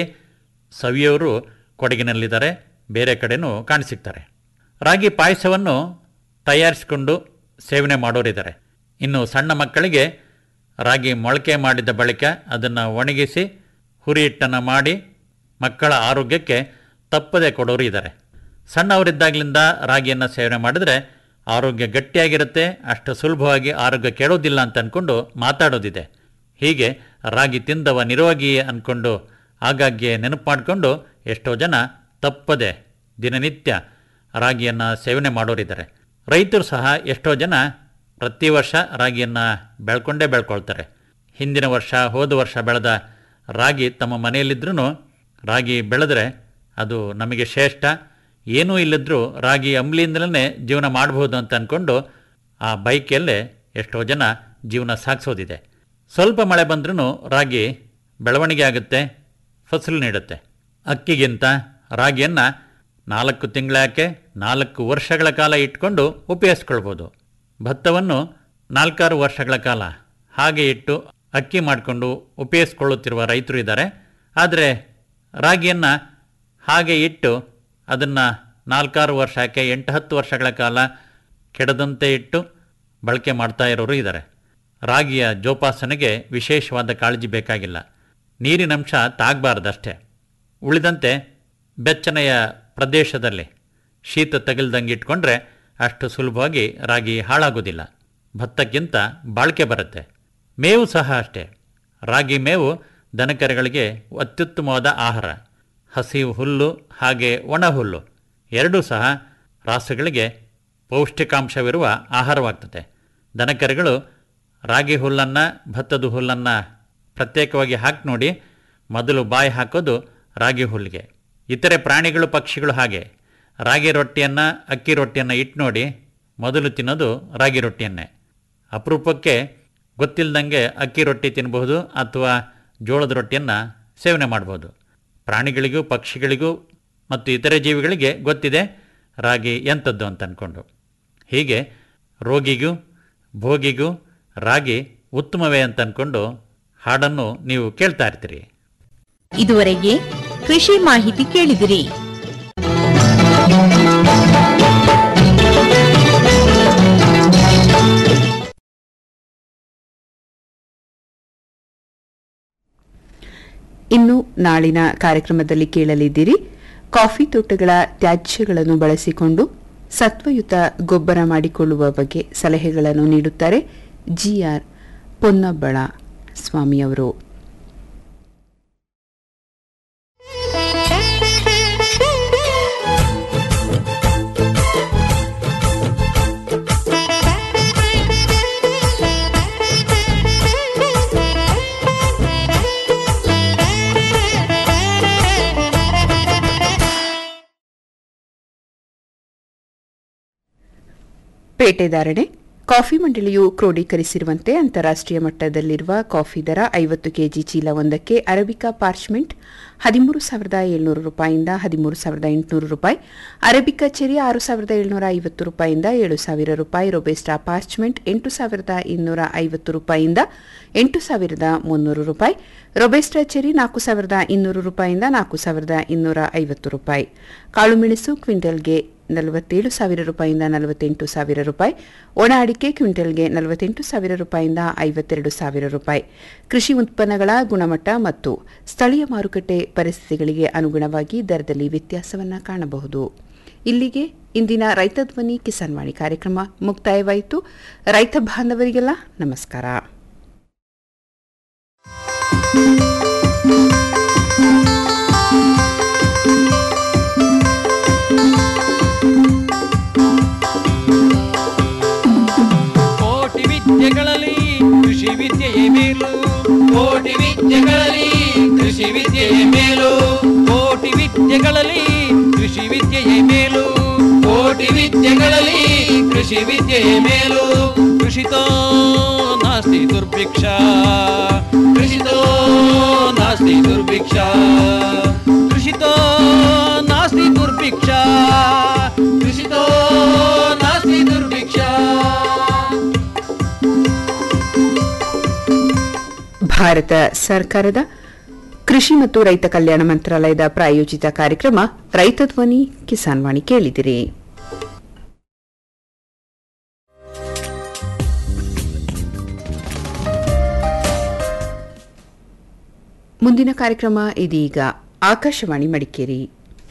ಸವಿಯೋರು ಕೊಡಗಿನಲ್ಲಿದ್ದಾರೆ ಬೇರೆ ಕಡೆನೂ ಕಾಣಸಿಗ್ತಾರೆ ರಾಗಿ ಪಾಯಸವನ್ನು ತಯಾರಿಸಿಕೊಂಡು ಸೇವನೆ ಮಾಡೋರಿದ್ದಾರೆ ಇನ್ನು ಸಣ್ಣ ಮಕ್ಕಳಿಗೆ ರಾಗಿ ಮೊಳಕೆ ಮಾಡಿದ ಬಳಿಕ ಅದನ್ನು ಒಣಗಿಸಿ ಹುರಿ ಹಿಟ್ಟನ್ನು ಮಾಡಿ ಮಕ್ಕಳ ಆರೋಗ್ಯಕ್ಕೆ ತಪ್ಪದೆ ಕೊಡೋರು ಇದ್ದಾರೆ ಸಣ್ಣವರಿದ್ದಾಗಲಿಂದ ರಾಗಿಯನ್ನು ಸೇವನೆ ಮಾಡಿದರೆ ಆರೋಗ್ಯ ಗಟ್ಟಿಯಾಗಿರುತ್ತೆ ಅಷ್ಟು ಸುಲಭವಾಗಿ ಆರೋಗ್ಯ ಕೆಡೋದಿಲ್ಲ ಅಂತ ಅಂದ್ಕೊಂಡು ಮಾತಾಡೋದಿದೆ ಹೀಗೆ ರಾಗಿ ತಿಂದವ ನಿರೋಗಿ ಅಂದ್ಕೊಂಡು ಆಗಾಗ್ಗೆ ನೆನಪು ಮಾಡಿಕೊಂಡು ಎಷ್ಟೋ ಜನ ತಪ್ಪದೆ ದಿನನಿತ್ಯ ರಾಗಿಯನ್ನು ಸೇವನೆ ಮಾಡೋರಿದ್ದಾರೆ ರೈತರು ಸಹ ಎಷ್ಟೋ ಜನ ಪ್ರತಿ ವರ್ಷ ರಾಗಿಯನ್ನು ಬೆಳ್ಕೊಂಡೇ ಬೆಳ್ಕೊಳ್ತಾರೆ ಹಿಂದಿನ ವರ್ಷ ಹೋದ ವರ್ಷ ಬೆಳೆದ ರಾಗಿ ತಮ್ಮ ಮನೆಯಲ್ಲಿದ್ರೂ ರಾಗಿ ಬೆಳೆದ್ರೆ ಅದು ನಮಗೆ ಶ್ರೇಷ್ಠ ಏನೂ ಇಲ್ಲದ್ರೂ ರಾಗಿ ಅಂಬ್ಲಿಯಿಂದಲೇ ಜೀವನ ಮಾಡಬಹುದು ಅಂತ ಅಂದ್ಕೊಂಡು ಆ ಬೈಕಲ್ಲೇ ಎಷ್ಟೋ ಜನ ಜೀವನ ಸಾಗಿಸೋದಿದೆ ಸ್ವಲ್ಪ ಮಳೆ ಬಂದ್ರೂ ರಾಗಿ ಬೆಳವಣಿಗೆ ಆಗುತ್ತೆ ಫಸಲು ನೀಡುತ್ತೆ ಅಕ್ಕಿಗಿಂತ ರಾಗಿಯನ್ನು ನಾಲ್ಕು ತಿಂಗಳಾಕೆ ನಾಲ್ಕು ವರ್ಷಗಳ ಕಾಲ ಇಟ್ಕೊಂಡು ಉಪಯೋಗಿಸ್ಕೊಳ್ಬೋದು ಭತ್ತವನ್ನು ನಾಲ್ಕಾರು ವರ್ಷಗಳ ಕಾಲ ಹಾಗೆ ಇಟ್ಟು ಅಕ್ಕಿ ಮಾಡಿಕೊಂಡು ಉಪಯೋಗಿಸ್ಕೊಳ್ಳುತ್ತಿರುವ ರೈತರು ಇದ್ದಾರೆ ಆದರೆ ರಾಗಿಯನ್ನು ಹಾಗೆ ಇಟ್ಟು ಅದನ್ನು ನಾಲ್ಕಾರು ವರ್ಷಕ್ಕೆ ಎಂಟು ಹತ್ತು ವರ್ಷಗಳ ಕಾಲ ಕೆಡದಂತೆ ಇಟ್ಟು ಬಳಕೆ ಮಾಡ್ತಾ ಇರೋರು ಇದ್ದಾರೆ ರಾಗಿಯ ಜೋಪಾಸನೆಗೆ ವಿಶೇಷವಾದ ಕಾಳಜಿ ಬೇಕಾಗಿಲ್ಲ ನೀರಿನಂಶ ತಾಗಬಾರ್ದಷ್ಟೇ ಉಳಿದಂತೆ ಬೆಚ್ಚನೆಯ ಪ್ರದೇಶದಲ್ಲಿ ಶೀತ ತಗಲ್ದಂಗೆ ಇಟ್ಕೊಂಡ್ರೆ ಅಷ್ಟು ಸುಲಭವಾಗಿ ರಾಗಿ ಹಾಳಾಗೋದಿಲ್ಲ ಭತ್ತಕ್ಕಿಂತ ಬಾಳಿಕೆ ಬರುತ್ತೆ ಮೇವು ಸಹ ಅಷ್ಟೇ ರಾಗಿ ಮೇವು ದನಕರುಗಳಿಗೆ ಅತ್ಯುತ್ತಮವಾದ ಆಹಾರ ಹಸಿ ಹುಲ್ಲು ಹಾಗೆ ಒಣ ಹುಲ್ಲು ಎರಡೂ ಸಹ ರಾಸುಗಳಿಗೆ ಪೌಷ್ಟಿಕಾಂಶವಿರುವ ಆಹಾರವಾಗ್ತದೆ ದನಕರುಗಳು ರಾಗಿ ಹುಲ್ಲನ್ನು ಭತ್ತದ ಹುಲ್ಲನ್ನು ಪ್ರತ್ಯೇಕವಾಗಿ ಹಾಕಿ ನೋಡಿ ಮೊದಲು ಬಾಯಿ ಹಾಕೋದು ರಾಗಿ ಹುಲ್ಲಿಗೆ ಇತರೆ ಪ್ರಾಣಿಗಳು ಪಕ್ಷಿಗಳು ಹಾಗೆ ರಾಗಿ ರೊಟ್ಟಿಯನ್ನು ಅಕ್ಕಿ ರೊಟ್ಟಿಯನ್ನು ಇಟ್ಟು ನೋಡಿ ಮೊದಲು ತಿನ್ನೋದು ರಾಗಿ ರೊಟ್ಟಿಯನ್ನೇ ಅಪರೂಪಕ್ಕೆ ಗೊತ್ತಿಲ್ಲದಂಗೆ ಅಕ್ಕಿ ರೊಟ್ಟಿ ತಿನ್ನಬಹುದು ಅಥವಾ ಜೋಳದ ರೊಟ್ಟಿಯನ್ನು ಸೇವನೆ ಮಾಡ್ಬೋದು ಪ್ರಾಣಿಗಳಿಗೂ ಪಕ್ಷಿಗಳಿಗೂ ಮತ್ತು ಇತರೆ ಜೀವಿಗಳಿಗೆ ಗೊತ್ತಿದೆ ರಾಗಿ ಎಂಥದ್ದು ಅಂತ ಅಂದ್ಕೊಂಡು ಹೀಗೆ ರೋಗಿಗೂ ಭೋಗಿಗೂ ರಾಗಿ ಉತ್ತಮವೇ ಅಂತ ಅಂದ್ಕೊಂಡು ಹಾಡನ್ನು ನೀವು ಕೇಳ್ತಾ ಇರ್ತೀರಿ ಇದುವರೆಗೆ ಕೃಷಿ ಮಾಹಿತಿ ಕೇಳಿದಿರಿ ಇನ್ನು ನಾಳಿನ ಕಾರ್ಯಕ್ರಮದಲ್ಲಿ ಕೇಳಲಿದ್ದೀರಿ ಕಾಫಿ ತೋಟಗಳ ತ್ಯಾಜ್ಯಗಳನ್ನು ಬಳಸಿಕೊಂಡು ಸತ್ವಯುತ ಗೊಬ್ಬರ ಮಾಡಿಕೊಳ್ಳುವ ಬಗ್ಗೆ ಸಲಹೆಗಳನ್ನು ನೀಡುತ್ತಾರೆ ಜಿಆರ್ ಪೊನ್ನಬ್ಬಳ ಸ್ವಾಮಿಯವರು ಪೇಟೆದಾರಣೆ ಕಾಫಿ ಮಂಡಳಿಯು ಕ್ರೋಢೀಕರಿಸಿರುವಂತೆ ಅಂತಾರಾಷ್ಟ್ರೀಯ ಮಟ್ಟದಲ್ಲಿರುವ ಕಾಫಿ ದರ ಐವತ್ತು ಕೆಜಿ ಚೀಲವೊಂದಕ್ಕೆ ಅರಬಿಕಾ ಪಾರ್ಚ್ಮೆಂಟ್ ಹದಿಮೂರು ಸಾವಿರದ ಏಳ್ನೂರು ರೂಪಾಯಿಯಿಂದ ಹದಿಮೂರು ಸಾವಿರದ ಎಂಟುನೂರು ರೂಪಾಯಿ ಅರಬಿಕಾ ಚೆರಿ ಆರು ಸಾವಿರದ ಏಳ್ನೂರ ಐವತ್ತು ರೂಪಾಯಿಯಿಂದ ಏಳು ಸಾವಿರ ರೂಪಾಯಿ ರೊಬೆಸ್ಟಾ ಪಾರ್ಚ್ಮೆಂಟ್ ಎಂಟು ಸಾವಿರದ ಇನ್ನೂರ ಐವತ್ತು ರೂಪಾಯಿಯಿಂದ ಎಂಟು ಸಾವಿರದ ಮುನ್ನೂರು ರೂಪಾಯಿ ರೊಬೆಸ್ಟಾ ಚೆರಿ ನಾಲ್ಕು ಸಾವಿರದ ಇನ್ನೂರು ರೂಪಾಯಿಯಿಂದ ನಾಲ್ಕು ಸಾವಿರದ ಇನ್ನೂರ ಐವತ್ತು ರೂಪಾಯಿ ಕಾಳುಮೆಣಸು ಕ್ವಿಂಟಲ್ಗೆ ನಲವತ್ತೇಳು ಸಾವಿರ ರೂಪಾಯಿಯಿಂದ ನಲವತ್ತೆಂಟು ಸಾವಿರ ರೂಪಾಯಿ ಒಣ ಅಡಿಕೆ ಕ್ವಿಂಟಲ್ಗೆ ನಲವತ್ತೆಂಟು ಸಾವಿರ ರೂಪಾಯಿಯಿಂದ ಐವತ್ತೆರಡು ಸಾವಿರ ರೂಪಾಯಿ ಕೃಷಿ ಉತ್ಪನ್ನಗಳ ಗುಣಮಟ್ಟ ಮತ್ತು ಸ್ಥಳೀಯ ಮಾರುಕಟ್ಟೆ ಪರಿಸ್ಥಿತಿಗಳಿಗೆ ಅನುಗುಣವಾಗಿ ದರದಲ್ಲಿ ವ್ಯತ್ಯಾಸವನ್ನು ಕಾಣಬಹುದು ಇಲ್ಲಿಗೆ ಇಂದಿನ ರೈತ ಧ್ವನಿ ಕಿಸಾನ್ ವಾಣಿ ಕಾರ್ಯಕ್ರಮ ಮುಕ್ತಾಯವಾಯಿತು ರೈತ ಬಾಂಧವರಿಗೆಲ್ಲ ನಮಸ್ಕಾರ ಕೋಟಿ ವಿದ್ಯೆಗಳಲ್ಲಿ ಕೃಷಿ ವಿದ್ಯೆಯೇ ಮೇಲು ಕೋಟಿ ವಿದ್ಯೆಗಳಲ್ಲಿ ಕೃಷಿ ವಿದ್ಯೆಯೇ ಮೇಲು ಕೋಟಿ ವಿದ್ಯೆಗಳಲ್ಲಿ ಕೃಷಿ ವಿದ್ಯೆಯೇ ಮೇಲು ಕೋಟಿ ವಿದ್ಯೆಗಳಲ್ಲಿ ಕೃಷಿ ವಿದ್ಯೆಯೇ ಮೇಲು ಕೃಷಿತೋ ನಾಸ್ತಿ ದುರ್ಭಿಕ್ಷ ಕೃಷಿತೋ ನಾಸ್ತಿ ದುರ್ಭಿಕ್ಷ ಕೃಷಿತೋ ನಾಸ್ತಿ ದುರ್ಭಿಕ್ಷ ಕೃಷಿತೋ ನಾಸ್ತಿ ದುರ್ಭಿಕ್ಷ ಭಾರತ ಸರ್ಕಾರದ ಕೃಷಿ ಮತ್ತು ರೈತ ಕಲ್ಯಾಣ ಮಂತ್ರಾಲಯದ ಪ್ರಾಯೋಜಿತ ಕಾರ್ಯಕ್ರಮ ರೈತ ಧ್ವನಿ ಕಿಸಾನ್ ವಾಣಿ ಕೇಳಿದಿರಿ ಮುಂದಿನ ಕಾರ್ಯಕ್ರಮ ಇದೀಗ ಆಕಾಶವಾಣಿ ಮಡಿಕೇರಿ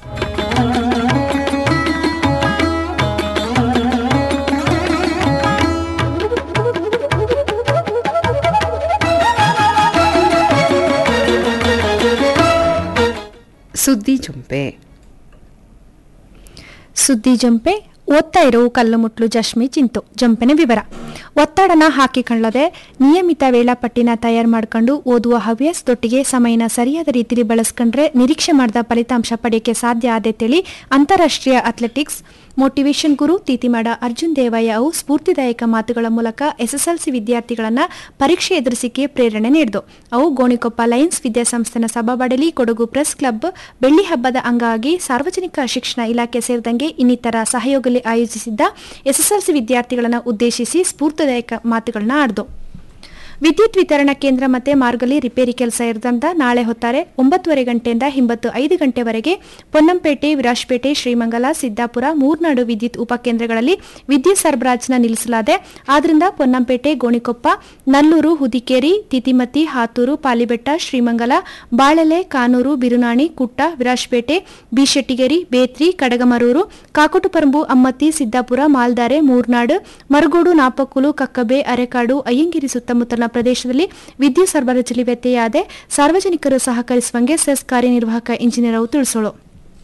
ಸುದ್ದಿ ಜೊಂಪೆ ಸುದ್ದಿ ಜಂಪೆ ಓದ್ತಾ ಇರೋ ಕಲ್ಲುಮುಟ್ಲು ಜಶ್ಮಿ ಚಿಂತು ಜಂಪೆನ ವಿವರ ಒತ್ತಡನ ಹಾಕಿಕೊಳ್ಳದೆ ನಿಯಮಿತ ವೇಳಾಪಟ್ಟಿನ ತಯಾರು ಮಾಡ್ಕೊಂಡು ಓದುವ ಹವ್ಯಾಸದೊಟ್ಟಿಗೆ ಸಮಯನ ಸರಿಯಾದ ರೀತಿಯಲ್ಲಿ ಬಳಸ್ಕೊಂಡ್ರೆ ನಿರೀಕ್ಷೆ ಮಾಡಿದ ಫಲಿತಾಂಶ ಪಡೆಯಕ್ಕೆ ಸಾಧ್ಯ ಆದೆತೇಳಿ ಅಂತಾರಾಷ್ಟ್ರೀಯ ಅಥ್ಲೆಟಿಕ್ಸ್ ಮೋಟಿವೇಶನ್ ಗುರು ತೀತಿಮಾಡ ಅರ್ಜುನ್ ದೇವಯ್ಯ ಅವು ಸ್ಫೂರ್ತಿದಾಯಕ ಮಾತುಗಳ ಮೂಲಕ ಎಸ್ಎಸ್ಎಲ್ಸಿ ವಿದ್ಯಾರ್ಥಿಗಳನ್ನ ಪರೀಕ್ಷೆ ಎದುರಿಸಿಕೆ ಪ್ರೇರಣೆ ನೀಡಿದು ಅವು ಗೋಣಿಕೊಪ್ಪ ಲಯನ್ಸ್ ವಿದ್ಯಾಸಂಸ್ಥೆನ ಸಭಾಬಡಲಿ ಕೊಡಗು ಪ್ರೆಸ್ ಕ್ಲಬ್ ಬೆಳ್ಳಿ ಹಬ್ಬದ ಅಂಗವಾಗಿ ಸಾರ್ವಜನಿಕ ಶಿಕ್ಷಣ ಇಲಾಖೆ ಸೇರಿದಂಗೆ ಇನ್ನಿತರ ಸಹಯೋಗದಲ್ಲಿ ಆಯೋಜಿಸಿದ್ದ ಎಸ್ಎಸ್ಎಲ್ಸಿ ವಿದ್ಯಾರ್ಥಿಗಳನ್ನು ಉದ್ದೇಶಿಸಿ ಸ್ಫೂರ್ತಿದಾಯಕ ಮಾತುಗಳನ್ನ ಆಡಿದು ವಿದ್ಯುತ್ ವಿತರಣಾ ಕೇಂದ್ರ ಮತ್ತೆ ಮಾರ್ಗಲಿ ರಿಪೇರಿ ಕೆಲಸ ಇರದಂತ ನಾಳೆ ಹೊತ್ತಾರೆ ಒಂಬತ್ತುವರೆ ಗಂಟೆಯಿಂದ ಹಿಂಬತ್ತು ಐದು ಗಂಟೆವರೆಗೆ ಪೊನ್ನಂಪೇಟೆ ವಿರಾಜ್ಪೇಟೆ ಶ್ರೀಮಂಗಲ ಸಿದ್ದಾಪುರ ಮೂರ್ನಾಡು ವಿದ್ಯುತ್ ಉಪಕೇಂದ್ರಗಳಲ್ಲಿ ವಿದ್ಯುತ್ ಸರಬರಾಜನ್ನ ನಿಲ್ಲಿಸಲಾದೆ ಆದ್ರಿಂದ ಪೊನ್ನಂಪೇಟೆ ಗೋಣಿಕೊಪ್ಪ ನಲ್ಲೂರು ಹುದಿಕೇರಿ ತಿತಿಮತಿ ಹಾತೂರು ಪಾಲಿಬೆಟ್ಟ ಶ್ರೀಮಂಗಲ ಬಾಳೆಲೆ ಕಾನೂರು ಬಿರುನಾಣಿ ಕುಟ್ಟ ವಿರಾಜ್ಪೇಟೆ ಬಿಶೆಟ್ಟಿಗೇರಿ ಬೇತ್ರಿ ಕಡಗಮರೂರು ಕಾಕೋಟುಪರಂಬು ಅಮ್ಮತ್ತಿ ಸಿದ್ದಾಪುರ ಮಾಲ್ದಾರೆ ಮೂರ್ನಾಡು ಮರಗೋಡು ನಾಪಕ್ಕುಲು ಕಕ್ಕಬೆ ಅರೆಕಾಡು ಅಯ್ಯಂಗಿರಿ ಸುತ್ತಮುತ್ತಲಿನ ಪ್ರದೇಶದಲ್ಲಿ ವಿದ್ಯುತ್ ಸರಬರಾಜಲ್ಲಿ ವ್ಯತ್ಯಯ ಆದೆ ಸಾರ್ವಜನಿಕರು ಸಹಕರಿಸುವಂಗೆ ಸೆಸ್ ಕಾರ್ಯನಿರ್ವಾಹಕ ಇಂಜಿನಿಯರ್ ಅವರು ತಿಳಿಸೋಳು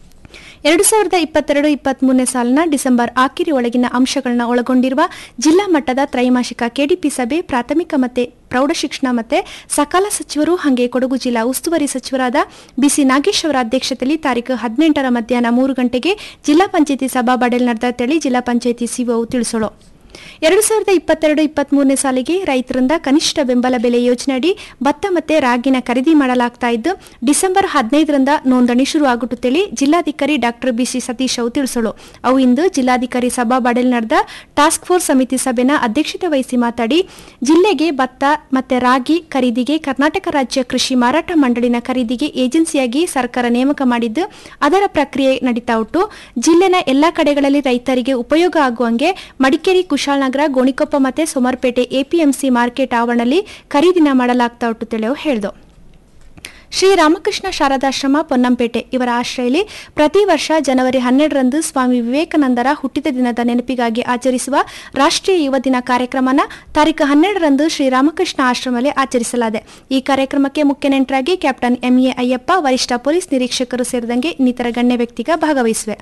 ಎರಡು ಸಾವಿರದ ಇಪ್ಪತ್ತೆರಡು ಇಪ್ಪತ್ಮೂರನೇ ಸಾಲಿನ ಡಿಸೆಂಬರ್ ಆಖಿರಿ ಒಳಗಿನ ಅಂಶಗಳನ್ನ ಒಳಗೊಂಡಿರುವ ಜಿಲ್ಲಾ ಮಟ್ಟದ ತ್ರೈಮಾಸಿಕ ಕೆಡಿಪಿ ಸಭೆ ಪ್ರಾಥಮಿಕ ಮತ್ತೆ ಪ್ರೌಢಶಿಕ್ಷಣ ಮತ್ತೆ ಸಕಾಲ ಸಚಿವರು ಹಾಗೆ ಕೊಡಗು ಜಿಲ್ಲಾ ಉಸ್ತುವಾರಿ ಸಚಿವರಾದ ಬಿಸಿ ನಾಗೇಶ್ ಅವರ ಅಧ್ಯಕ್ಷತೆಯಲ್ಲಿ ತಾರೀಕು ಹದಿನೆಂಟರ ಮಧ್ಯಾಹ್ನ ಮೂರು ಗಂಟೆಗೆ ಜಿಲ್ಲಾ ಪಂಚಾಯತಿ ಸಭಾಬಡಲ್ ನಡೆದ ತಳಿ ಜಿಲ್ಲಾ ಪಂಚಾಯತಿ ಸಿಒ ತಿಳಿಸೋಳು ಎರಡು ಸಾವಿರದ ಇಪ್ಪತ್ತೆರಡು ಇಪ್ಪತ್ಮೂರನೇ ಸಾಲಿಗೆ ರೈತರಿಂದ ಕನಿಷ್ಠ ಬೆಂಬಲ ಬೆಲೆ ಯೋಜನೆಯಡಿ ಭತ್ತ ಮತ್ತೆ ರಾಗಿನ ಖರೀದಿ ಮಾಡಲಾಗ್ತಾ ಇದ್ದು ಡಿಸೆಂಬರ್ ಹದಿನೈದರಿಂದ ನೋಂದಣಿ ಶುರು ಆಗುತ್ತೇಳಿ ಜಿಲ್ಲಾಧಿಕಾರಿ ಡಾಕ್ಟರ್ ಬಿಸಿ ಸತೀಶ್ ಅವು ತಿಳಿಸಲು ಅವು ಇಂದು ಜಿಲ್ಲಾಧಿಕಾರಿ ಸಭಾಬಡಲ್ ನಡೆದ ಟಾಸ್ಕ್ ಫೋರ್ಸ್ ಸಮಿತಿ ಸಭೆನ ಅಧ್ಯಕ್ಷತೆ ವಹಿಸಿ ಮಾತಾಡಿ ಜಿಲ್ಲೆಗೆ ಭತ್ತ ಮತ್ತೆ ರಾಗಿ ಖರೀದಿಗೆ ಕರ್ನಾಟಕ ರಾಜ್ಯ ಕೃಷಿ ಮಾರಾಟ ಮಂಡಳಿನ ಖರೀದಿಗೆ ಏಜೆನ್ಸಿಯಾಗಿ ಸರ್ಕಾರ ನೇಮಕ ಮಾಡಿದ್ದು ಅದರ ಪ್ರಕ್ರಿಯೆ ನಡೀತಾ ಉಂಟು ಜಿಲ್ಲೆನ ಎಲ್ಲಾ ಕಡೆಗಳಲ್ಲಿ ರೈತರಿಗೆ ಉಪಯೋಗ ಆಗುವಂಗೆ ಮಡಿಕೇರಿ ಕುಶಾಲನಗರ ಗೋಣಿಕೊಪ್ಪ ಮತ್ತೆ ಸೋಮರ್ಪೇಟೆ ಎಪಿಎಂಸಿ ಮಾರ್ಕೆಟ್ ಆವರಣದಲ್ಲಿ ಖರೀದಿನ ಮಾಡಲಾಗ್ತಾ ಉಂಟು ತಿಳಿಯೋ ಹೇಳ್ದು ಶ್ರೀ ರಾಮಕೃಷ್ಣ ಶಾರದಾಶ್ರಮ ಪೊನ್ನಂಪೇಟೆ ಇವರ ಆಶ್ರಯಲ್ಲಿ ಪ್ರತಿ ವರ್ಷ ಜನವರಿ ಹನ್ನೆರಡರಂದು ಸ್ವಾಮಿ ವಿವೇಕಾನಂದರ ಹುಟ್ಟಿದ ದಿನದ ನೆನಪಿಗಾಗಿ ಆಚರಿಸುವ ರಾಷ್ಟ್ರೀಯ ಯುವ ದಿನ ಕಾರ್ಯಕ್ರಮನ ತಾರೀಕು ಹನ್ನೆರಡರಂದು ಶ್ರೀರಾಮಕೃಷ್ಣ ಆಶ್ರಮದಲ್ಲಿ ಆಚರಿಸಲಾಗಿದೆ ಈ ಕಾರ್ಯಕ್ರಮಕ್ಕೆ ಮುಖ್ಯ ನೆಂಟರಾಗಿ ಕ್ಯಾಪ್ಟನ್ ಎಂಎ ಅಯ್ಯಪ್ಪ ವರಿಷ್ಠ ಪೊಲೀಸ್ ನಿರೀಕ್ಷಕರು ಸೇರಿದಂಗೆ ಇನ್ನಿತರ ಗಣ್ಯ ವ್ಯಕ್ತಿಗ ಭಾಗವಹಿಸಿವೆ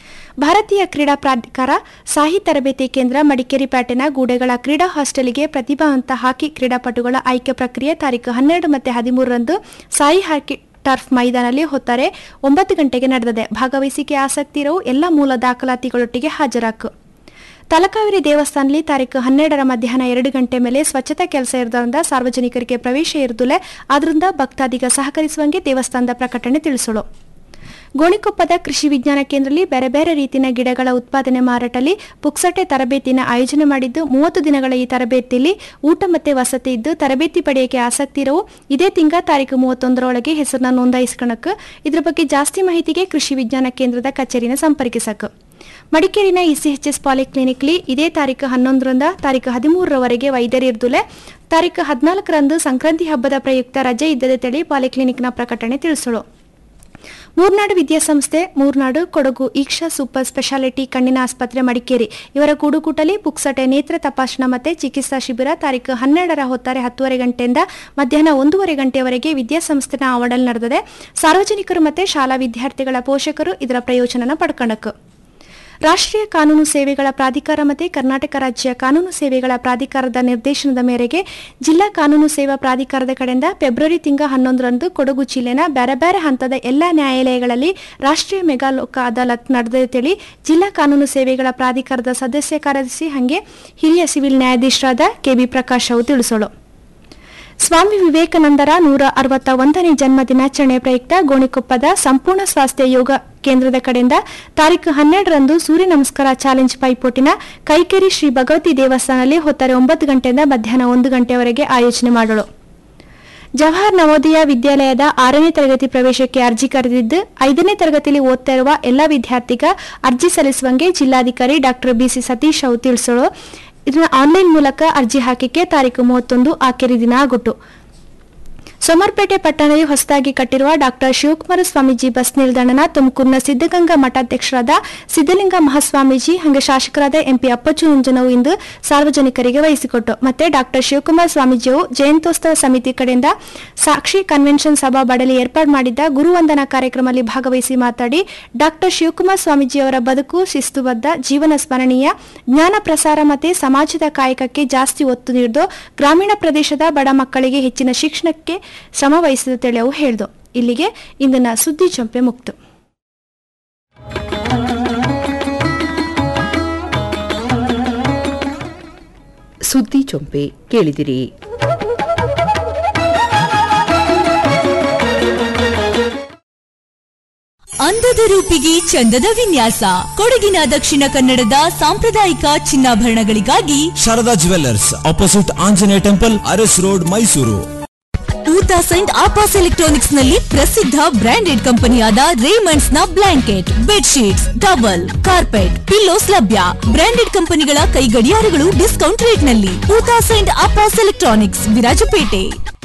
ಭಾರತೀಯ ಕ್ರೀಡಾ ಪ್ರಾಧಿಕಾರ ಸಾಹಿ ತರಬೇತಿ ಕೇಂದ್ರ ಮಡಿಕೇರಿ ಪ್ಯಾಟೆನ ಗೂಡೆಗಳ ಕ್ರೀಡಾ ಹಾಸ್ಟೆಲ್ಗೆ ಪ್ರತಿಭಾವಂತ ಹಾಕಿ ಕ್ರೀಡಾಪಟುಗಳ ಆಯ್ಕೆ ಪ್ರಕ್ರಿಯೆ ತಾರೀಕು ಹನ್ನೆರಡು ಮತ್ತು ಹದಿಮೂರರಂದು ಸಾಯಿ ಹಾಕಿ ಟರ್ಫ್ ಮೈದಾನಲ್ಲಿ ಹೊತ್ತಾರೆ ಒಂಬತ್ತು ಗಂಟೆಗೆ ನಡೆದಿದೆ ಭಾಗವಹಿಸಿಕೆ ಆಸಕ್ತಿ ಇರೋ ಎಲ್ಲ ಮೂಲ ದಾಖಲಾತಿಗಳೊಟ್ಟಿಗೆ ಹಾಜರಾಕು ತಲಕಾವೇರಿ ದೇವಸ್ಥಾನದಲ್ಲಿ ತಾರೀಕು ಹನ್ನೆರಡರ ಮಧ್ಯಾಹ್ನ ಎರಡು ಗಂಟೆ ಮೇಲೆ ಸ್ವಚ್ಛತಾ ಕೆಲಸ ಇರೋದ್ರಿಂದ ಸಾರ್ವಜನಿಕರಿಗೆ ಪ್ರವೇಶ ಇರುದಿಲ್ಲ ಆದ್ರಿಂದ ಭಕ್ತಾದಿಗ ಸಹಕರಿಸುವಂಗೆ ದೇವಸ್ಥಾನದ ಪ್ರಕಟಣೆ ತಿಳಿಸೋಳು ಗೋಣಿಕೊಪ್ಪದ ಕೃಷಿ ವಿಜ್ಞಾನ ಕೇಂದ್ರದಲ್ಲಿ ಬೇರೆ ಬೇರೆ ರೀತಿಯ ಗಿಡಗಳ ಉತ್ಪಾದನೆ ಮಾರಾಟಲ್ಲಿ ಪುಕ್ಸಟೆ ತರಬೇತಿನ ಆಯೋಜನೆ ಮಾಡಿದ್ದು ಮೂವತ್ತು ದಿನಗಳ ಈ ತರಬೇತಿಯಲ್ಲಿ ಊಟ ಮತ್ತೆ ವಸತಿ ಇದ್ದು ತರಬೇತಿ ಪಡೆಯಕ್ಕೆ ಆಸಕ್ತಿ ಇರೋ ಇದೇ ತಿಂಗ ತಾರೀಕು ಮೂವತ್ತೊಂದರೊಳಗೆ ಹೆಸರನ್ನ ನೋಂದಾಯಿಸ್ಕೊಳಕ್ ಇದ್ರ ಬಗ್ಗೆ ಜಾಸ್ತಿ ಮಾಹಿತಿಗೆ ಕೃಷಿ ವಿಜ್ಞಾನ ಕೇಂದ್ರದ ಕಚೇರಿನ ಸಂಪರ್ಕಿಸಕ್ ಮಡಿಕೇರಿನ ಇಸಿಎಚ್ಎಸ್ ಪಾಲಿಕ್ಲಿನಿಕ್ಲಿ ಇದೇ ತಾರೀಕು ಹನ್ನೊಂದರಿಂದ ತಾರೀಕು ಹದಿಮೂರರವರೆಗೆ ವೈದ್ಯರು ಇರ್ದುಲೆ ತಾರೀಕು ಹದಿನಾಲ್ಕರಂದು ಸಂಕ್ರಾಂತಿ ಹಬ್ಬದ ಪ್ರಯುಕ್ತ ರಜೆ ಇದ್ದದೆ ತಳಿ ಪಾಲಿಕ್ಲಿನಿಕ್ನ ಪ್ರಕಟಣೆ ತಿಳಿಸಲು ಮೂರ್ನಾಡು ವಿದ್ಯಾಸಂಸ್ಥೆ ಮೂರ್ನಾಡು ಕೊಡಗು ಈಕ್ಷಾ ಸೂಪರ್ ಸ್ಪೆಷಾಲಿಟಿ ಕಣ್ಣಿನ ಆಸ್ಪತ್ರೆ ಮಡಿಕೇರಿ ಇವರ ಕೂಡುಕೂಟಲಿ ಪುಕ್ಸಟೆ ನೇತ್ರ ತಪಾಸಣಾ ಮತ್ತೆ ಚಿಕಿತ್ಸಾ ಶಿಬಿರ ತಾರೀಕು ಹನ್ನೆರಡರ ಹೊತ್ತಾರೆ ಹತ್ತುವರೆ ಗಂಟೆಯಿಂದ ಮಧ್ಯಾಹ್ನ ಒಂದೂವರೆ ಗಂಟೆಯವರೆಗೆ ವಿದ್ಯಾಸಂಸ್ಥೆನ ಆವಡಲ್ ನಡೆದಿದೆ ಸಾರ್ವಜನಿಕರು ಮತ್ತೆ ಶಾಲಾ ವಿದ್ಯಾರ್ಥಿಗಳ ಪೋಷಕರು ಇದರ ಪ್ರಯೋಜನನ ಪಡ್ಕಣಕ್ ರಾಷ್ಟ್ರೀಯ ಕಾನೂನು ಸೇವೆಗಳ ಪ್ರಾಧಿಕಾರ ಮತ್ತು ಕರ್ನಾಟಕ ರಾಜ್ಯ ಕಾನೂನು ಸೇವೆಗಳ ಪ್ರಾಧಿಕಾರದ ನಿರ್ದೇಶನದ ಮೇರೆಗೆ ಜಿಲ್ಲಾ ಕಾನೂನು ಸೇವಾ ಪ್ರಾಧಿಕಾರದ ಕಡೆಯಿಂದ ಫೆಬ್ರವರಿ ತಿಂಗ ಹನ್ನೊಂದರಂದು ಕೊಡಗು ಜಿಲ್ಲೆನ ಬೇರೆ ಬೇರೆ ಹಂತದ ಎಲ್ಲಾ ನ್ಯಾಯಾಲಯಗಳಲ್ಲಿ ರಾಷ್ಟ್ರೀಯ ಮೆಗಾ ಲೋಕ ಅದಾಲತ್ ನಡೆದ ತಿಳಿ ಜಿಲ್ಲಾ ಕಾನೂನು ಸೇವೆಗಳ ಪ್ರಾಧಿಕಾರದ ಸದಸ್ಯ ಕಾರ್ಯದರ್ಶಿ ಹಾಗೆ ಹಿರಿಯ ಸಿವಿಲ್ ನ್ಯಾಯಾಧೀಶರಾದ ಕೆಬಿ ಪ್ರಕಾಶ್ ಅವರು ತಿಳಿಸೋಳು ಸ್ವಾಮಿ ವಿವೇಕಾನಂದರ ನೂರ ಅರವತ್ತ ಒಂದನೇ ಜನ್ಮ ದಿನಾಚರಣೆ ಪ್ರಯುಕ್ತ ಗೋಣಿಕೊಪ್ಪದ ಸಂಪೂರ್ಣ ಸ್ವಾಸ್ಥ್ಯ ಯೋಗ ಕೇಂದ್ರದ ಕಡೆಯಿಂದ ತಾರೀಕು ಹನ್ನೆರಡರಂದು ಸೂರ್ಯ ನಮಸ್ಕಾರ ಚಾಲೆಂಜ್ ಪೈಪೋಟಿನ ಕೈಕೇರಿ ಶ್ರೀ ಭಗವತಿ ದೇವಸ್ಥಾನದಲ್ಲಿ ಹೊತ್ತಾರೆ ಒಂಬತ್ತು ಗಂಟೆಯಿಂದ ಮಧ್ಯಾಹ್ನ ಒಂದು ಗಂಟೆವರೆಗೆ ಆಯೋಜನೆ ಮಾಡಲು ಜವಾಹರ್ ನವೋದಯ ವಿದ್ಯಾಲಯದ ಆರನೇ ತರಗತಿ ಪ್ರವೇಶಕ್ಕೆ ಅರ್ಜಿ ಕರೆದಿದ್ದು ಐದನೇ ತರಗತಿಯಲ್ಲಿ ಓದ್ತಾ ಇರುವ ಎಲ್ಲ ವಿದ್ಯಾರ್ಥಿಗ ಅರ್ಜಿ ಸಲ್ಲಿಸುವಂಗೆ ಜಿಲ್ಲಾಧಿಕಾರಿ ಡಾಕ್ಟರ್ ಬಿಸಿ ಸತೀಶ್ ಅವರು ತಿಳಿಸಲು ಇದನ್ನ ಆನ್ಲೈನ್ ಮೂಲಕ ಅರ್ಜಿ ಹಾಕಿಕೆ ತಾರೀಕು ಮೂವತ್ತೊಂದು ಆಖರಿ ದಿನ ಆಗುಟ್ಟು ಸೋಮರ್ಪೇಟೆ ಪಟ್ಟಣದಲ್ಲಿ ಹೊಸದಾಗಿ ಕಟ್ಟಿರುವ ಡಾಕ್ಟರ್ ಶಿವಕುಮಾರ ಸ್ವಾಮೀಜಿ ಬಸ್ ನಿಲ್ದಾಣನ ತುಮಕೂರಿನ ಸಿದ್ದಗಂಗಾ ಮಠಾಧ್ಯಕ್ಷರಾದ ಸಿದ್ದಲಿಂಗ ಮಹಾಸ್ವಾಮೀಜಿ ಹಾಗೆ ಶಾಸಕರಾದ ಎಂಪಿ ಅಪ್ಪಚ್ಚು ನಂಜನವು ಇಂದು ಸಾರ್ವಜನಿಕರಿಗೆ ವಹಿಸಿಕೊಟ್ಟು ಮತ್ತೆ ಡಾಕ್ಟರ್ ಶಿವಕುಮಾರ್ ಸ್ವಾಮೀಜಿಯು ಜಯಂತ್ಯೋತ್ಸವ ಸಮಿತಿ ಕಡೆಯಿಂದ ಸಾಕ್ಷಿ ಕನ್ವೆನ್ಷನ್ ಸಭಾ ಬಡಲಿ ಏರ್ಪಾಡು ಮಾಡಿದ್ದ ಗುರುವಂದನಾ ಕಾರ್ಯಕ್ರಮದಲ್ಲಿ ಭಾಗವಹಿಸಿ ಮಾತಾಡಿ ಡಾಕ್ಟರ್ ಶಿವಕುಮಾರ್ ಸ್ವಾಮೀಜಿಯವರ ಬದುಕು ಶಿಸ್ತುಬದ್ಧ ಜೀವನ ಸ್ಮರಣೀಯ ಜ್ಞಾನ ಪ್ರಸಾರ ಮತ್ತೆ ಸಮಾಜದ ಕಾಯಕಕ್ಕೆ ಜಾಸ್ತಿ ಒತ್ತು ನೀಡಿದು ಗ್ರಾಮೀಣ ಪ್ರದೇಶದ ಬಡ ಮಕ್ಕಳಿಗೆ ಹೆಚ್ಚಿನ ಶಿಕ್ಷಣಕ್ಕೆ ಶ್ರಮ ವಹಿಸಿದ ತಿಳಿಯವು ಹೇಳಿದು ಇಲ್ಲಿಗೆ ಇಂದಿನ ಸುದ್ದಿ ಚಂಪೆ ಮುಕ್ತು ಸುದ್ದಿ ಚೊಂಪೆ ಕೇಳಿದಿರಿ ಅಂದದ ರೂಪಿಗೆ ಚಂದದ ವಿನ್ಯಾಸ ಕೊಡಗಿನ ದಕ್ಷಿಣ ಕನ್ನಡದ ಸಾಂಪ್ರದಾಯಿಕ ಚಿನ್ನಾಭರಣಗಳಿಗಾಗಿ Sharada jewellers opposite Anjaneya temple Aras road Mysuru ಊತಾ ಸೈಂಟ್ ಆಪಾಸ್ ಎಲೆಕ್ಟ್ರಾನಿಕ್ಸ್ ನಲ್ಲಿ ಪ್ರಸಿದ್ಧ ಬ್ರಾಂಡೆಡ್ ಕಂಪನಿಯಾದ ರೇಮಂಡ್ಸ್ ನ blanket bedsheets double carpet pillows ಲಭ್ಯ ಬ್ರಾಂಡೆಡ್ ಕಂಪನಿಗಳ ಕೈ ಗಡಿಯಾರಗಳು ಡಿಸ್ಕೌಂಟ್ ರೇಟ್ ನಲ್ಲಿ ಊತಾ ಸೈಂಟ್ ಆಪಾಸ್ ಎಲೆಕ್ಟ್ರಾನಿಕ್ಸ್ ವಿರಾಜಪೇಟೆ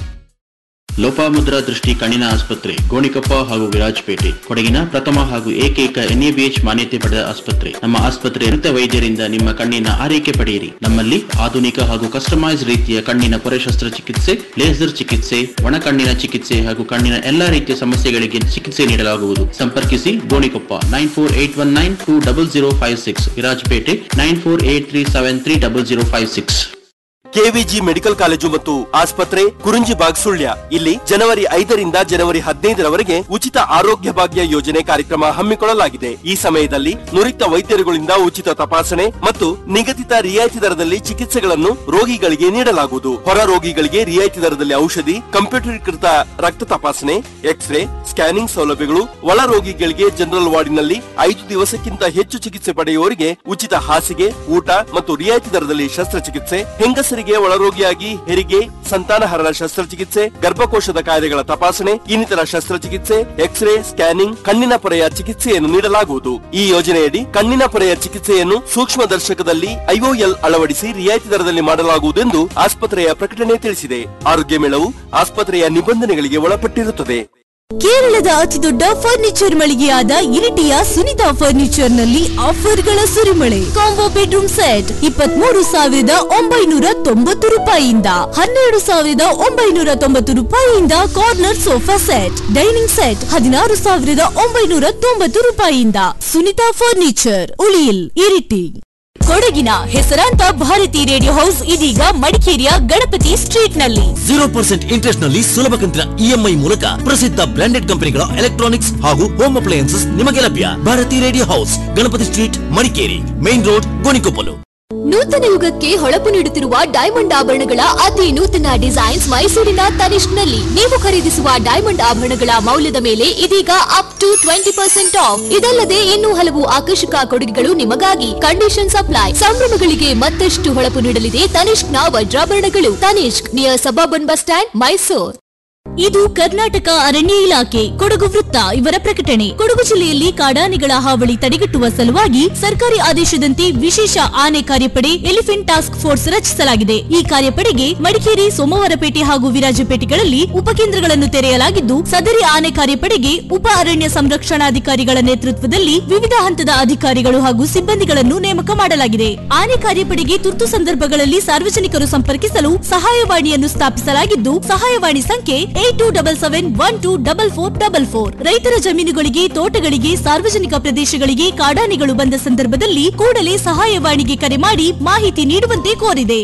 ಲೋಪಾಮುದ್ರಾ ದೃಷ್ಟಿ ಕಣ್ಣಿನ ಆಸ್ಪತ್ರೆ ಗೋಣಿಕೊಪ್ಪ ಹಾಗೂ ವಿರಾಜಪೇಟೆ ಕೊಡಗಿನ ಪ್ರಥಮ ಹಾಗೂ ಏಕೈಕ ಎನ್ಎಬಿಎಚ್ ಮಾನ್ಯತೆ ಪಡೆದ ಆಸ್ಪತ್ರೆ ನಮ್ಮ ಆಸ್ಪತ್ರೆ ನುರಿತ ವೈದ್ಯರಿಂದ ನಿಮ್ಮ ಕಣ್ಣಿನ ಆರೈಕೆ ಪಡೆಯಿರಿ ನಮ್ಮಲ್ಲಿ ಆಧುನಿಕ ಹಾಗೂ ಕಸ್ಟಮೈಸ್ ರೀತಿಯ ಕಣ್ಣಿನ ಪೊರೆ ಶಸ್ತ್ರಚಿಕಿತ್ಸೆ ಲೇಸರ್ ಚಿಕಿತ್ಸೆ ಒಣ ಕಣ್ಣಿನ ಚಿಕಿತ್ಸೆ ಹಾಗೂ ಕಣ್ಣಿನ ಎಲ್ಲಾ ರೀತಿಯ ಸಮಸ್ಯೆಗಳಿಗೆ ಚಿಕಿತ್ಸೆ ನೀಡಲಾಗುವುದು ಸಂಪರ್ಕಿಸಿ Gonikoppa nine four eight one nine two double zero five six Virajpet nine four eight three seven three double zero five six KVG medical college ಮತ್ತು ಆಸ್ಪತ್ರೆ ಕುರುಂಜಿಬಾಗ್ ಸುಳ್ಯ ಇಲ್ಲಿ ಜನವರಿ ಐದರಿಂದ ಜನವರಿ ಹದಿನೈದರವರೆಗೆ ಉಚಿತ ಆರೋಗ್ಯ ಭಾಗ್ಯ ಯೋಜನೆ ಕಾರ್ಯಕ್ರಮ ಹಮ್ಮಿಕೊಳ್ಳಲಾಗಿದೆ ಈ ಸಮಯದಲ್ಲಿ ನುರಿತ ವೈದ್ಯರುಗಳಿಂದ ಉಚಿತ ತಪಾಸಣೆ ಮತ್ತು ನಿಗದಿತ ರಿಯಾಯಿತಿ ದರದಲ್ಲಿ ಚಿಕಿತ್ಸೆಗಳನ್ನು ರೋಗಿಗಳಿಗೆ ನೀಡಲಾಗುವುದು ಹೊರ ರೋಗಿಗಳಿಗೆ ರಿಯಾಯಿತಿ ದರದಲ್ಲಿ ಔಷಧಿ ಕಂಪ್ಯೂಟರೀಕೃತ ರಕ್ತ ತಪಾಸಣೆ ಎಕ್ಸ್ರೇ ಸ್ಕ್ಯಾನಿಂಗ್ ಸೌಲಭ್ಯಗಳು ಒಳ ರೋಗಿಗಳಿಗೆ ಜನರಲ್ ವಾರ್ಡಿನಲ್ಲಿ ಐದು ದಿವಸಕ್ಕಿಂತ ಹೆಚ್ಚು ಚಿಕಿತ್ಸೆ ಪಡೆಯುವವರಿಗೆ ಉಚಿತ ಹಾಸಿಗೆ ಊಟ ಮತ್ತು ರಿಯಾಯಿತಿ ದರದಲ್ಲಿ ಶಸ್ತ್ರಚಿಕಿತ್ಸೆ ಹೆಂಗಸರಿಗೆ ಒಳರೋಗಿಯಾಗಿ ಹೆರಿಗೆ ಸಂತಾನಹರಣ ಶಸ್ತ್ರಚಿಕಿತ್ಸೆ ಗರ್ಭಕೋಶದ ಕಾಯಿಲೆಗಳ ತಪಾಸಣೆ ಇನ್ನಿತರ ಶಸ್ತ್ರಚಿಕಿತ್ಸೆ ಎಕ್ಸ್ರೇ ಸ್ಕ್ಯಾನಿಂಗ್ ಕಣ್ಣಿನ ಪೊರೆಯ ಚಿಕಿತ್ಸೆಯನ್ನು ನೀಡಲಾಗುವುದು ಈ ಯೋಜನೆಯಡಿ ಕಣ್ಣಿನ ಪೊರೆಯ ಚಿಕಿತ್ಸೆಯನ್ನು ಸೂಕ್ಷ್ಮ ದರ್ಶಕದಲ್ಲಿ ಐಒಎಲ್ ಅಳವಡಿಸಿ ರಿಯಾಯಿತಿ ದರದಲ್ಲಿ ಮಾಡಲಾಗುವುದೆಂದು ಆಸ್ಪತ್ರೆಯ ಪ್ರಕಟಣೆ ತಿಳಿಸಿದೆ ಆರೋಗ್ಯ ಮೇಳವು ಆಸ್ಪತ್ರೆಯ ನಿಬಂಧನೆಗಳಿಗೆ ಒಳಪಟ್ಟಿರುತ್ತದೆ ಕೇರಳದ ಅತಿದೊಡ್ಡ ಫರ್ನಿಚರ್ ಮಳಿಗೆಯಾದ ಇರಿಟಿಯ ಸುನಿತಾ ಫರ್ನಿಚರ್ ನಲ್ಲಿ ಆಫರ್ಗಳ ಸುರಿಮಳೆ ಕಾಂಬೋ ಬೆಡ್ರೂಮ್ ಸೆಟ್ ಇಪ್ಪತ್ಮೂರು ಸಾವಿರದ ಒಂಬೈನೂರ ತೊಂಬತ್ತು ರೂಪಾಯಿಯಿಂದ ಹನ್ನೆರಡು ಸಾವಿರದ ಒಂಬೈನೂರ ತೊಂಬತ್ತು ರೂಪಾಯಿಯಿಂದ corner sofa set dining set ಹದಿನಾರು ಸಾವಿರದ ಒಂಬೈನೂರ ತೊಂಬತ್ತು ರೂಪಾಯಿಯಿಂದ ಸುನಿತಾ ಫರ್ನಿಚರ್ ಉಳಿಯಿಲ್ ಇರಿಟಿ ಕೊಡಗಿನ ಹೆಸರಾಂತ ಭಾರತಿ ರೇಡಿಯೋ ಹೌಸ್ ಇದೀಗ ಮಡಿಕೇರಿಯ ಗಣಪತಿ ಸ್ಟ್ರೀಟ್ ನಲ್ಲಿ ಜೀರೋ ಪರ್ಸೆಂಟ್ ಇಂಟ್ರೆಸ್ಟ್ ನಲ್ಲಿ ಸುಲಭ ಕಂತಿನ ಇಎಂಐ ಮೂಲಕ ಪ್ರಸಿದ್ಧ ಬ್ರಾಂಡೆಡ್ ಕಂಪನಿಗಳ ಎಲೆಕ್ಟ್ರಾನಿಕ್ಸ್ ಹಾಗೂ ಹೋಮ್ ಅಪ್ಲಯನ್ಸಸ್ ನಿಮಗೆ ಲಭ್ಯ Bharati radio house Ganapati street Madikeri main road Gonikoppalu ನೂತನ ಯುಗಕ್ಕೆ ಹೊಳಪು ನೀಡುತ್ತಿರುವ ಡೈಮಂಡ್ ಆಭರಣಗಳ ಅತಿ ನೂತನ ಡಿಸೈನ್ಸ್ ಮೈಸೂರಿನ ತನಿಷ್ಕ್ ನಲ್ಲಿ ನೀವು ಖರೀದಿಸುವ ಡೈಮಂಡ್ ಆಭರಣಗಳ ಮೌಲ್ಯದ ಮೇಲೆ ಇದೀಗ up to twenty percent off ಇದಲ್ಲದೆ ಇನ್ನೂ ಹಲವು ಆಕರ್ಷಕ ಕೊಡುಗೆಗಳು ನಿಮಗಾಗಿ ಕಂಡೀಷನ್ ಸಪ್ಲೈ ಸಂಭ್ರಮಗಳಿಗೆ ಮತ್ತಷ್ಟು ಹೊಳಪು ನೀಡಲಿದೆ ತನಿಷ್ಕ್ನ ವಜ್ರಾಭರಣಗಳು Tanishq near suburban bus stand Mysuru ಇದು ಕರ್ನಾಟಕ ಅರಣ್ಯ ಇಲಾಖೆ ಕೊಡಗು ವೃತ್ತ ಇವರ ಪ್ರಕಟಣೆ ಕೊಡಗು ಜಿಲ್ಲೆಯಲ್ಲಿ ಕಾಡಾನೆಗಳ ಹಾವಳಿ ತಡೆಗಟ್ಟುವ ಸಲುವಾಗಿ ಸರ್ಕಾರಿ ಆದೇಶದಂತೆ ವಿಶೇಷ ಆನೆ ಕಾರ್ಯಪಡೆ ಎಲಿಫೆಂಟ್ ಟಾಸ್ಕ್ ಫೋರ್ಸ್ ರಚಿಸಲಾಗಿದೆ ಈ ಕಾರ್ಯಪಡೆಗೆ ಮಡಿಕೇರಿ ಸೋಮವಾರಪೇಟೆ ಹಾಗೂ ವಿರಾಜಪೇಟೆಗಳಲ್ಲಿ ಉಪಕೇಂದ್ರಗಳನ್ನು ತೆರೆಯಲಾಗಿದ್ದು ಸದರಿ ಆನೆ ಕಾರ್ಯಪಡೆಗೆ ಉಪ ಅರಣ್ಯ ಸಂರಕ್ಷಣಾಧಿಕಾರಿಗಳ ನೇತೃತ್ವದಲ್ಲಿ ವಿವಿಧ ಹಂತದ ಅಧಿಕಾರಿಗಳು ಹಾಗೂ ಸಿಬ್ಬಂದಿಗಳನ್ನು ನೇಮಕ ಮಾಡಲಾಗಿದೆ ಆನೆ ಕಾರ್ಯಪಡೆಗೆ ತುರ್ತು ಸಂದರ್ಭಗಳಲ್ಲಿ ಸಾರ್ವಜನಿಕರು ಸಂಪರ್ಕಿಸಲು ಸಹಾಯವಾಣಿಯನ್ನು ಸ್ಥಾಪಿಸಲಾಗಿದ್ದು ಸಹಾಯವಾಣಿ ಸಂಖ್ಯೆ eight two double seven one two double four double four ರೈತರ ಜಮೀನುಗಳಿಗೆ ತೋಟಗಳಿಗೆ ಸಾರ್ವಜನಿಕ ಪ್ರದೇಶಗಳಿಗೆ ಕಾಡಾನೆಗಳು ಬಂದ ಸಂದರ್ಭದಲ್ಲಿ ಕೂಡಲೇ ಸಹಾಯವಾಣಿಗೆ ಕರೆ ಮಾಡಿ ಮಾಹಿತಿ ನೀಡುವಂತೆ ಕೋರಿದೆ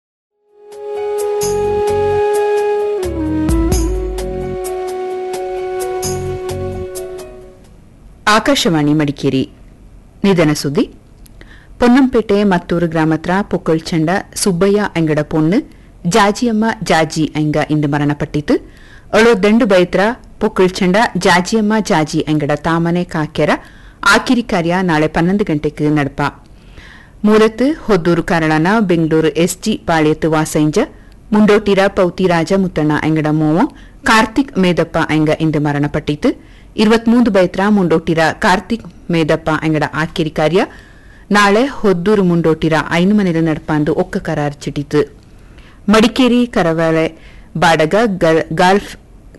ಆಕಾಶವಾಣಿ ಮಡಿಕೇರಿ ನಿಧನ ಸುದ್ದಿ ಪೊನ್ನಂಪೇಟೆ ಮತ್ತೂರು ಗ್ರಾಮತ್ರ ಪೊಕ್ಕಳ್ಚಂಡ ಸುಬ್ಬಯ್ಯ ಅಂಗಡ ಪೊಣ್ಣು ಜಾಜಿಯಮ್ಮ ಜಾಜಿ ಅಂಗ ಇಂದು ಮರಣಪಟ್ಟಿತು ಅಳು ದಂಡು ಬೈತ್ರ ಪೊಕ್ಕಳ್ಚಂಡ ಜಾಜಿಯಮ್ಮ ಜಾಜಿ ಅಂಗಡ ತಾಮನೆ ಕಾಕ್ಯರ ಆಕಿರಿ ಕಾರ್ಯ ನಾಳೆ ಪನ್ನೊಂದು ಗಂಟೆಗೆ ನಡಪ ಮೂಲತ್ ಹೊದ್ದೂರು ಕಾರಳನ ಬೆಂಗಳೂರು ಎಸ್ಜಿ ಪಾಳ್ಯತ್ತು ವಾಸಂಜ ಮುಂಡೋಟಿರ ಪೌತಿ ರಾಜ ಮುತ್ತಣ್ಣ ಅಂಗಡ ಮೋವ ಕಾರ್ತಿಕ್ ಮೇದಪ್ಪ ಅಂಗ ಇಂದು ಮರಣಪಟ್ಟಿತು ഇരുപത്തിമൂന്ന് ബൈത്ര മുണ്ടോട്ടിര കാർത്തിക് മേദപ്പ ಅಂಗಡ ಆಕಿರಿ ಕಾರ್ಯ ನಾಳೆ ಹೊದ್ದೂರು ಮುಂಡೋಟಿರ ಐನು ಮನೆಯ ನಡ್ಪಾಂದು ಒಕ್ಕ ಕರಾರ್ ಚಿಟಿತು ಮಡಿಕೇರಿ ಕರವಳೆ ಬಾಡಗ ಗಲ್ಫ್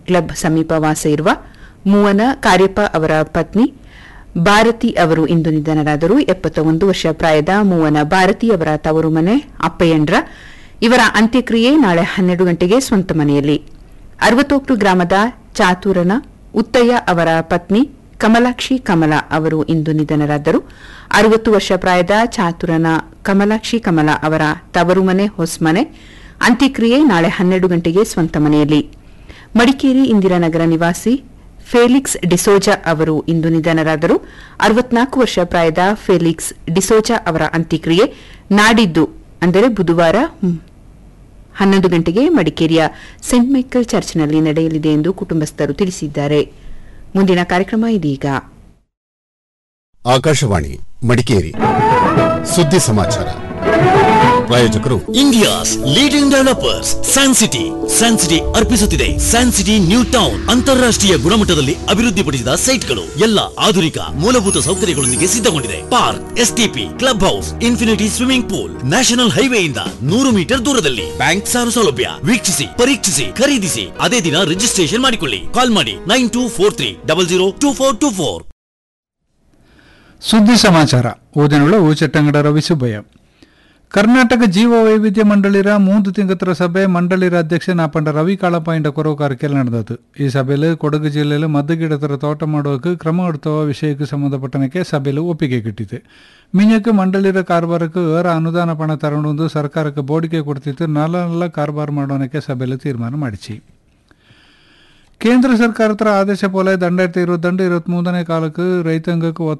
ಕ್ಲಬ್ ಸಮೀಪ ವಾಸ ಇರುವ ಮೂವನ ಕಾರ್ಯಪ್ಪ ಅವರ ಪತ್ನಿ ಭಾರತಿ ಅವರು ಇಂದು ನಿಧನರಾದರು ಎಪ್ಪತ್ತ ಒಂದು ವರ್ಷ ಪ್ರಾಯದ ಮೂವನ ಭಾರತಿ ಅವರ ತವರು ಮನೆ ಅಪ್ಪಯ್ಯಂಡ್ರ ಇವರ ಅಂತ್ಯಕ್ರಿಯೆ ನಾಳೆ ಹನ್ನೆರಡು ಗಂಟೆಗೆ ಸ್ವಂತ ಮನೆಯಲ್ಲಿ ಅರವತ್ತೊಟ್ಟು ಗ್ರಾಮದ ಚಾತುರನ ಉತ್ತಯ್ಯ ಅವರ ಪತ್ನಿ ಕಮಲಾಕ್ಷಿ ಕಮಲ ಅವರು ಇಂದು ನಿಧನರಾದರು ಅರವತ್ತು ವರ್ಷ ಪ್ರಾಯದ ಚಾತುರನ ಕಮಲಾಕ್ಷಿ ಕಮಲ ಅವರ ತವರು ಮನೆ ಹೊಸ್ಮನೆ ಅಂತ್ಯಕ್ರಿಯೆ ನಾಳೆ ಹನ್ನೆರಡು ಗಂಟೆಗೆ ಸ್ವಂತ ಮನೆಯಲ್ಲಿ ಮಡಿಕೇರಿ ಇಂದಿರಾನಗರ ನಿವಾಸಿ ಫೇಲಿಕ್ಸ್ ಡಿಸೋಜಾ ಅವರು ಇಂದು ನಿಧನರಾದರು ಅರವತ್ನಾಲ್ಕು ವರ್ಷ ಪ್ರಾಯದ ಫೇಲಿಕ್ಸ್ ಡಿಸೋಜಾ ಅವರ ಅಂತ್ಯಕ್ರಿಯೆ ನಾಡಿದ್ದು ಅಂದರೆ ಬುಧವಾರ ಹ್ಮ್, ಹನ್ನೊಂದು ಗಂಟೆಗೆ ಮಡಿಕೇರಿಯ ಸೆಂಟ್ ಮೈಕಲ್ ಚರ್ಚ್ನಲ್ಲಿ ನಡೆಯಲಿದೆ ಎಂದು ಕುಟುಂಬಸ್ಥರು ತಿಳಿಸಿದ್ದಾರೆ ಮುಂದಿನ ಕಾರ್ಯಕ್ರಮ ಇದೀಗ ಆಕಾಶವಾಣಿ ಮಡಿಕೇರಿ ಸುದ್ದಿ ಸಮಾಚಾರ ಪ್ರಾಯೋಜಕರು India's leading developers san city san city ಅರ್ಪಿಸುತ್ತಿದೆ ಸ್ಯಾನ್ ಸಿಟಿ ನ್ಯೂ ಟೌನ್ ಅಂತಾರಾಷ್ಟ್ರೀಯ ಗುಣಮಟ್ಟದಲ್ಲಿ ಅಭಿವೃದ್ಧಿಪಡಿಸಿದ ಸೈಟ್ಗಳು ಎಲ್ಲ ಆಧುನಿಕ ಮೂಲಭೂತ ಸೌಕರ್ಯಗಳೊಂದಿಗೆ ಸಿದ್ಧಗೊಂಡಿದೆ park STP club house infinity swimming pool national ಹೈವೇಯಿಂದ ನೂರು ಮೀಟರ್ ದೂರದಲ್ಲಿ ಬ್ಯಾಂಕ್ ಸಾಲ ಸೌಲಭ್ಯ ವೀಕ್ಷಿಸಿ ಪರೀಕ್ಷಿಸಿ ಖರೀದಿಸಿ ಅದೇ ದಿನ ರಿಜಿಸ್ಟ್ರೇಷನ್ ಮಾಡಿಕೊಳ್ಳಿ ಕಾಲ್ ಮಾಡಿ nine two four three double zero two four two four ಸುದ್ದಿ ಸಮಾಚಾರ ಓದಿನಳು ಚಟ್ಟಂಗಡ ರವಿ ಸುಬ್ಬಯ್ಯ ಕರ್ನಾಟಕ ಜೀವ ವೈವಿಧ್ಯ ಮಂಡಳಿರ ಮೂಂದು ತಿಂಗತ್ರ ಸಭೆ ಮಂಡಳಿರ ಅಧ್ಯಕ್ಷ ನಾಪಂಡ ರವಿ ಕಾಳಪ್ಪ ಕೊರವು ಕಾರ್ಯಕ್ಕೆಲ್ಲ ನಡೆದದು ಈ ಸಭೆಯಲ್ಲಿ ಕೊಡಗು ಜಿಲ್ಲೆಯಲ್ಲಿ ಮದ್ದುಗಿಡತರ ತೋಟ ಮಾಡುವಕ್ಕೆ ಕ್ರಮ எடுத்தವ ವಿಷಯಕ್ಕೆ ಸಂಬಂಧಪಟ್ಟನಕ್ಕೆ ಸಭೆಯಲ್ಲಿ ಒಪ್ಪಿಗೆ ಕಿಟ್ಟಿತು ಮಿಂಜಕ್ಕೆ ಮಂಡಳಿರ ಕಾರ್ಬಾರಕ್ಕೆ ಏರ ಅನುದಾನ ಪಣ ತಗೊಂಡು ಸರ್ಕಾರಕ್ಕೆ ಬೋಡಿಕೆ ಕೊಡ್ತಿತ್ತು ನಲ್ಲ ನಲ್ಲ ಕಾರ್ಬಾರ್ ಮಾಡೋನಕ್ಕೆ ಸಭೆಯಲ್ಲಿ ತೀರ್ಮಾನ ಮಾಡಿಸಿ ಕೇಂದ್ರ ಸರ್ಕಾರದ ಆದೇಶ ಪೋಲೆ ದಂಡ ಇರುವತ್ತಂಡು ಇರುವತ್ತ್ ಮೂರನೇ ಕಾಲಕ್ಕೆ ರೈತಾಂಗಕ್ಕೆ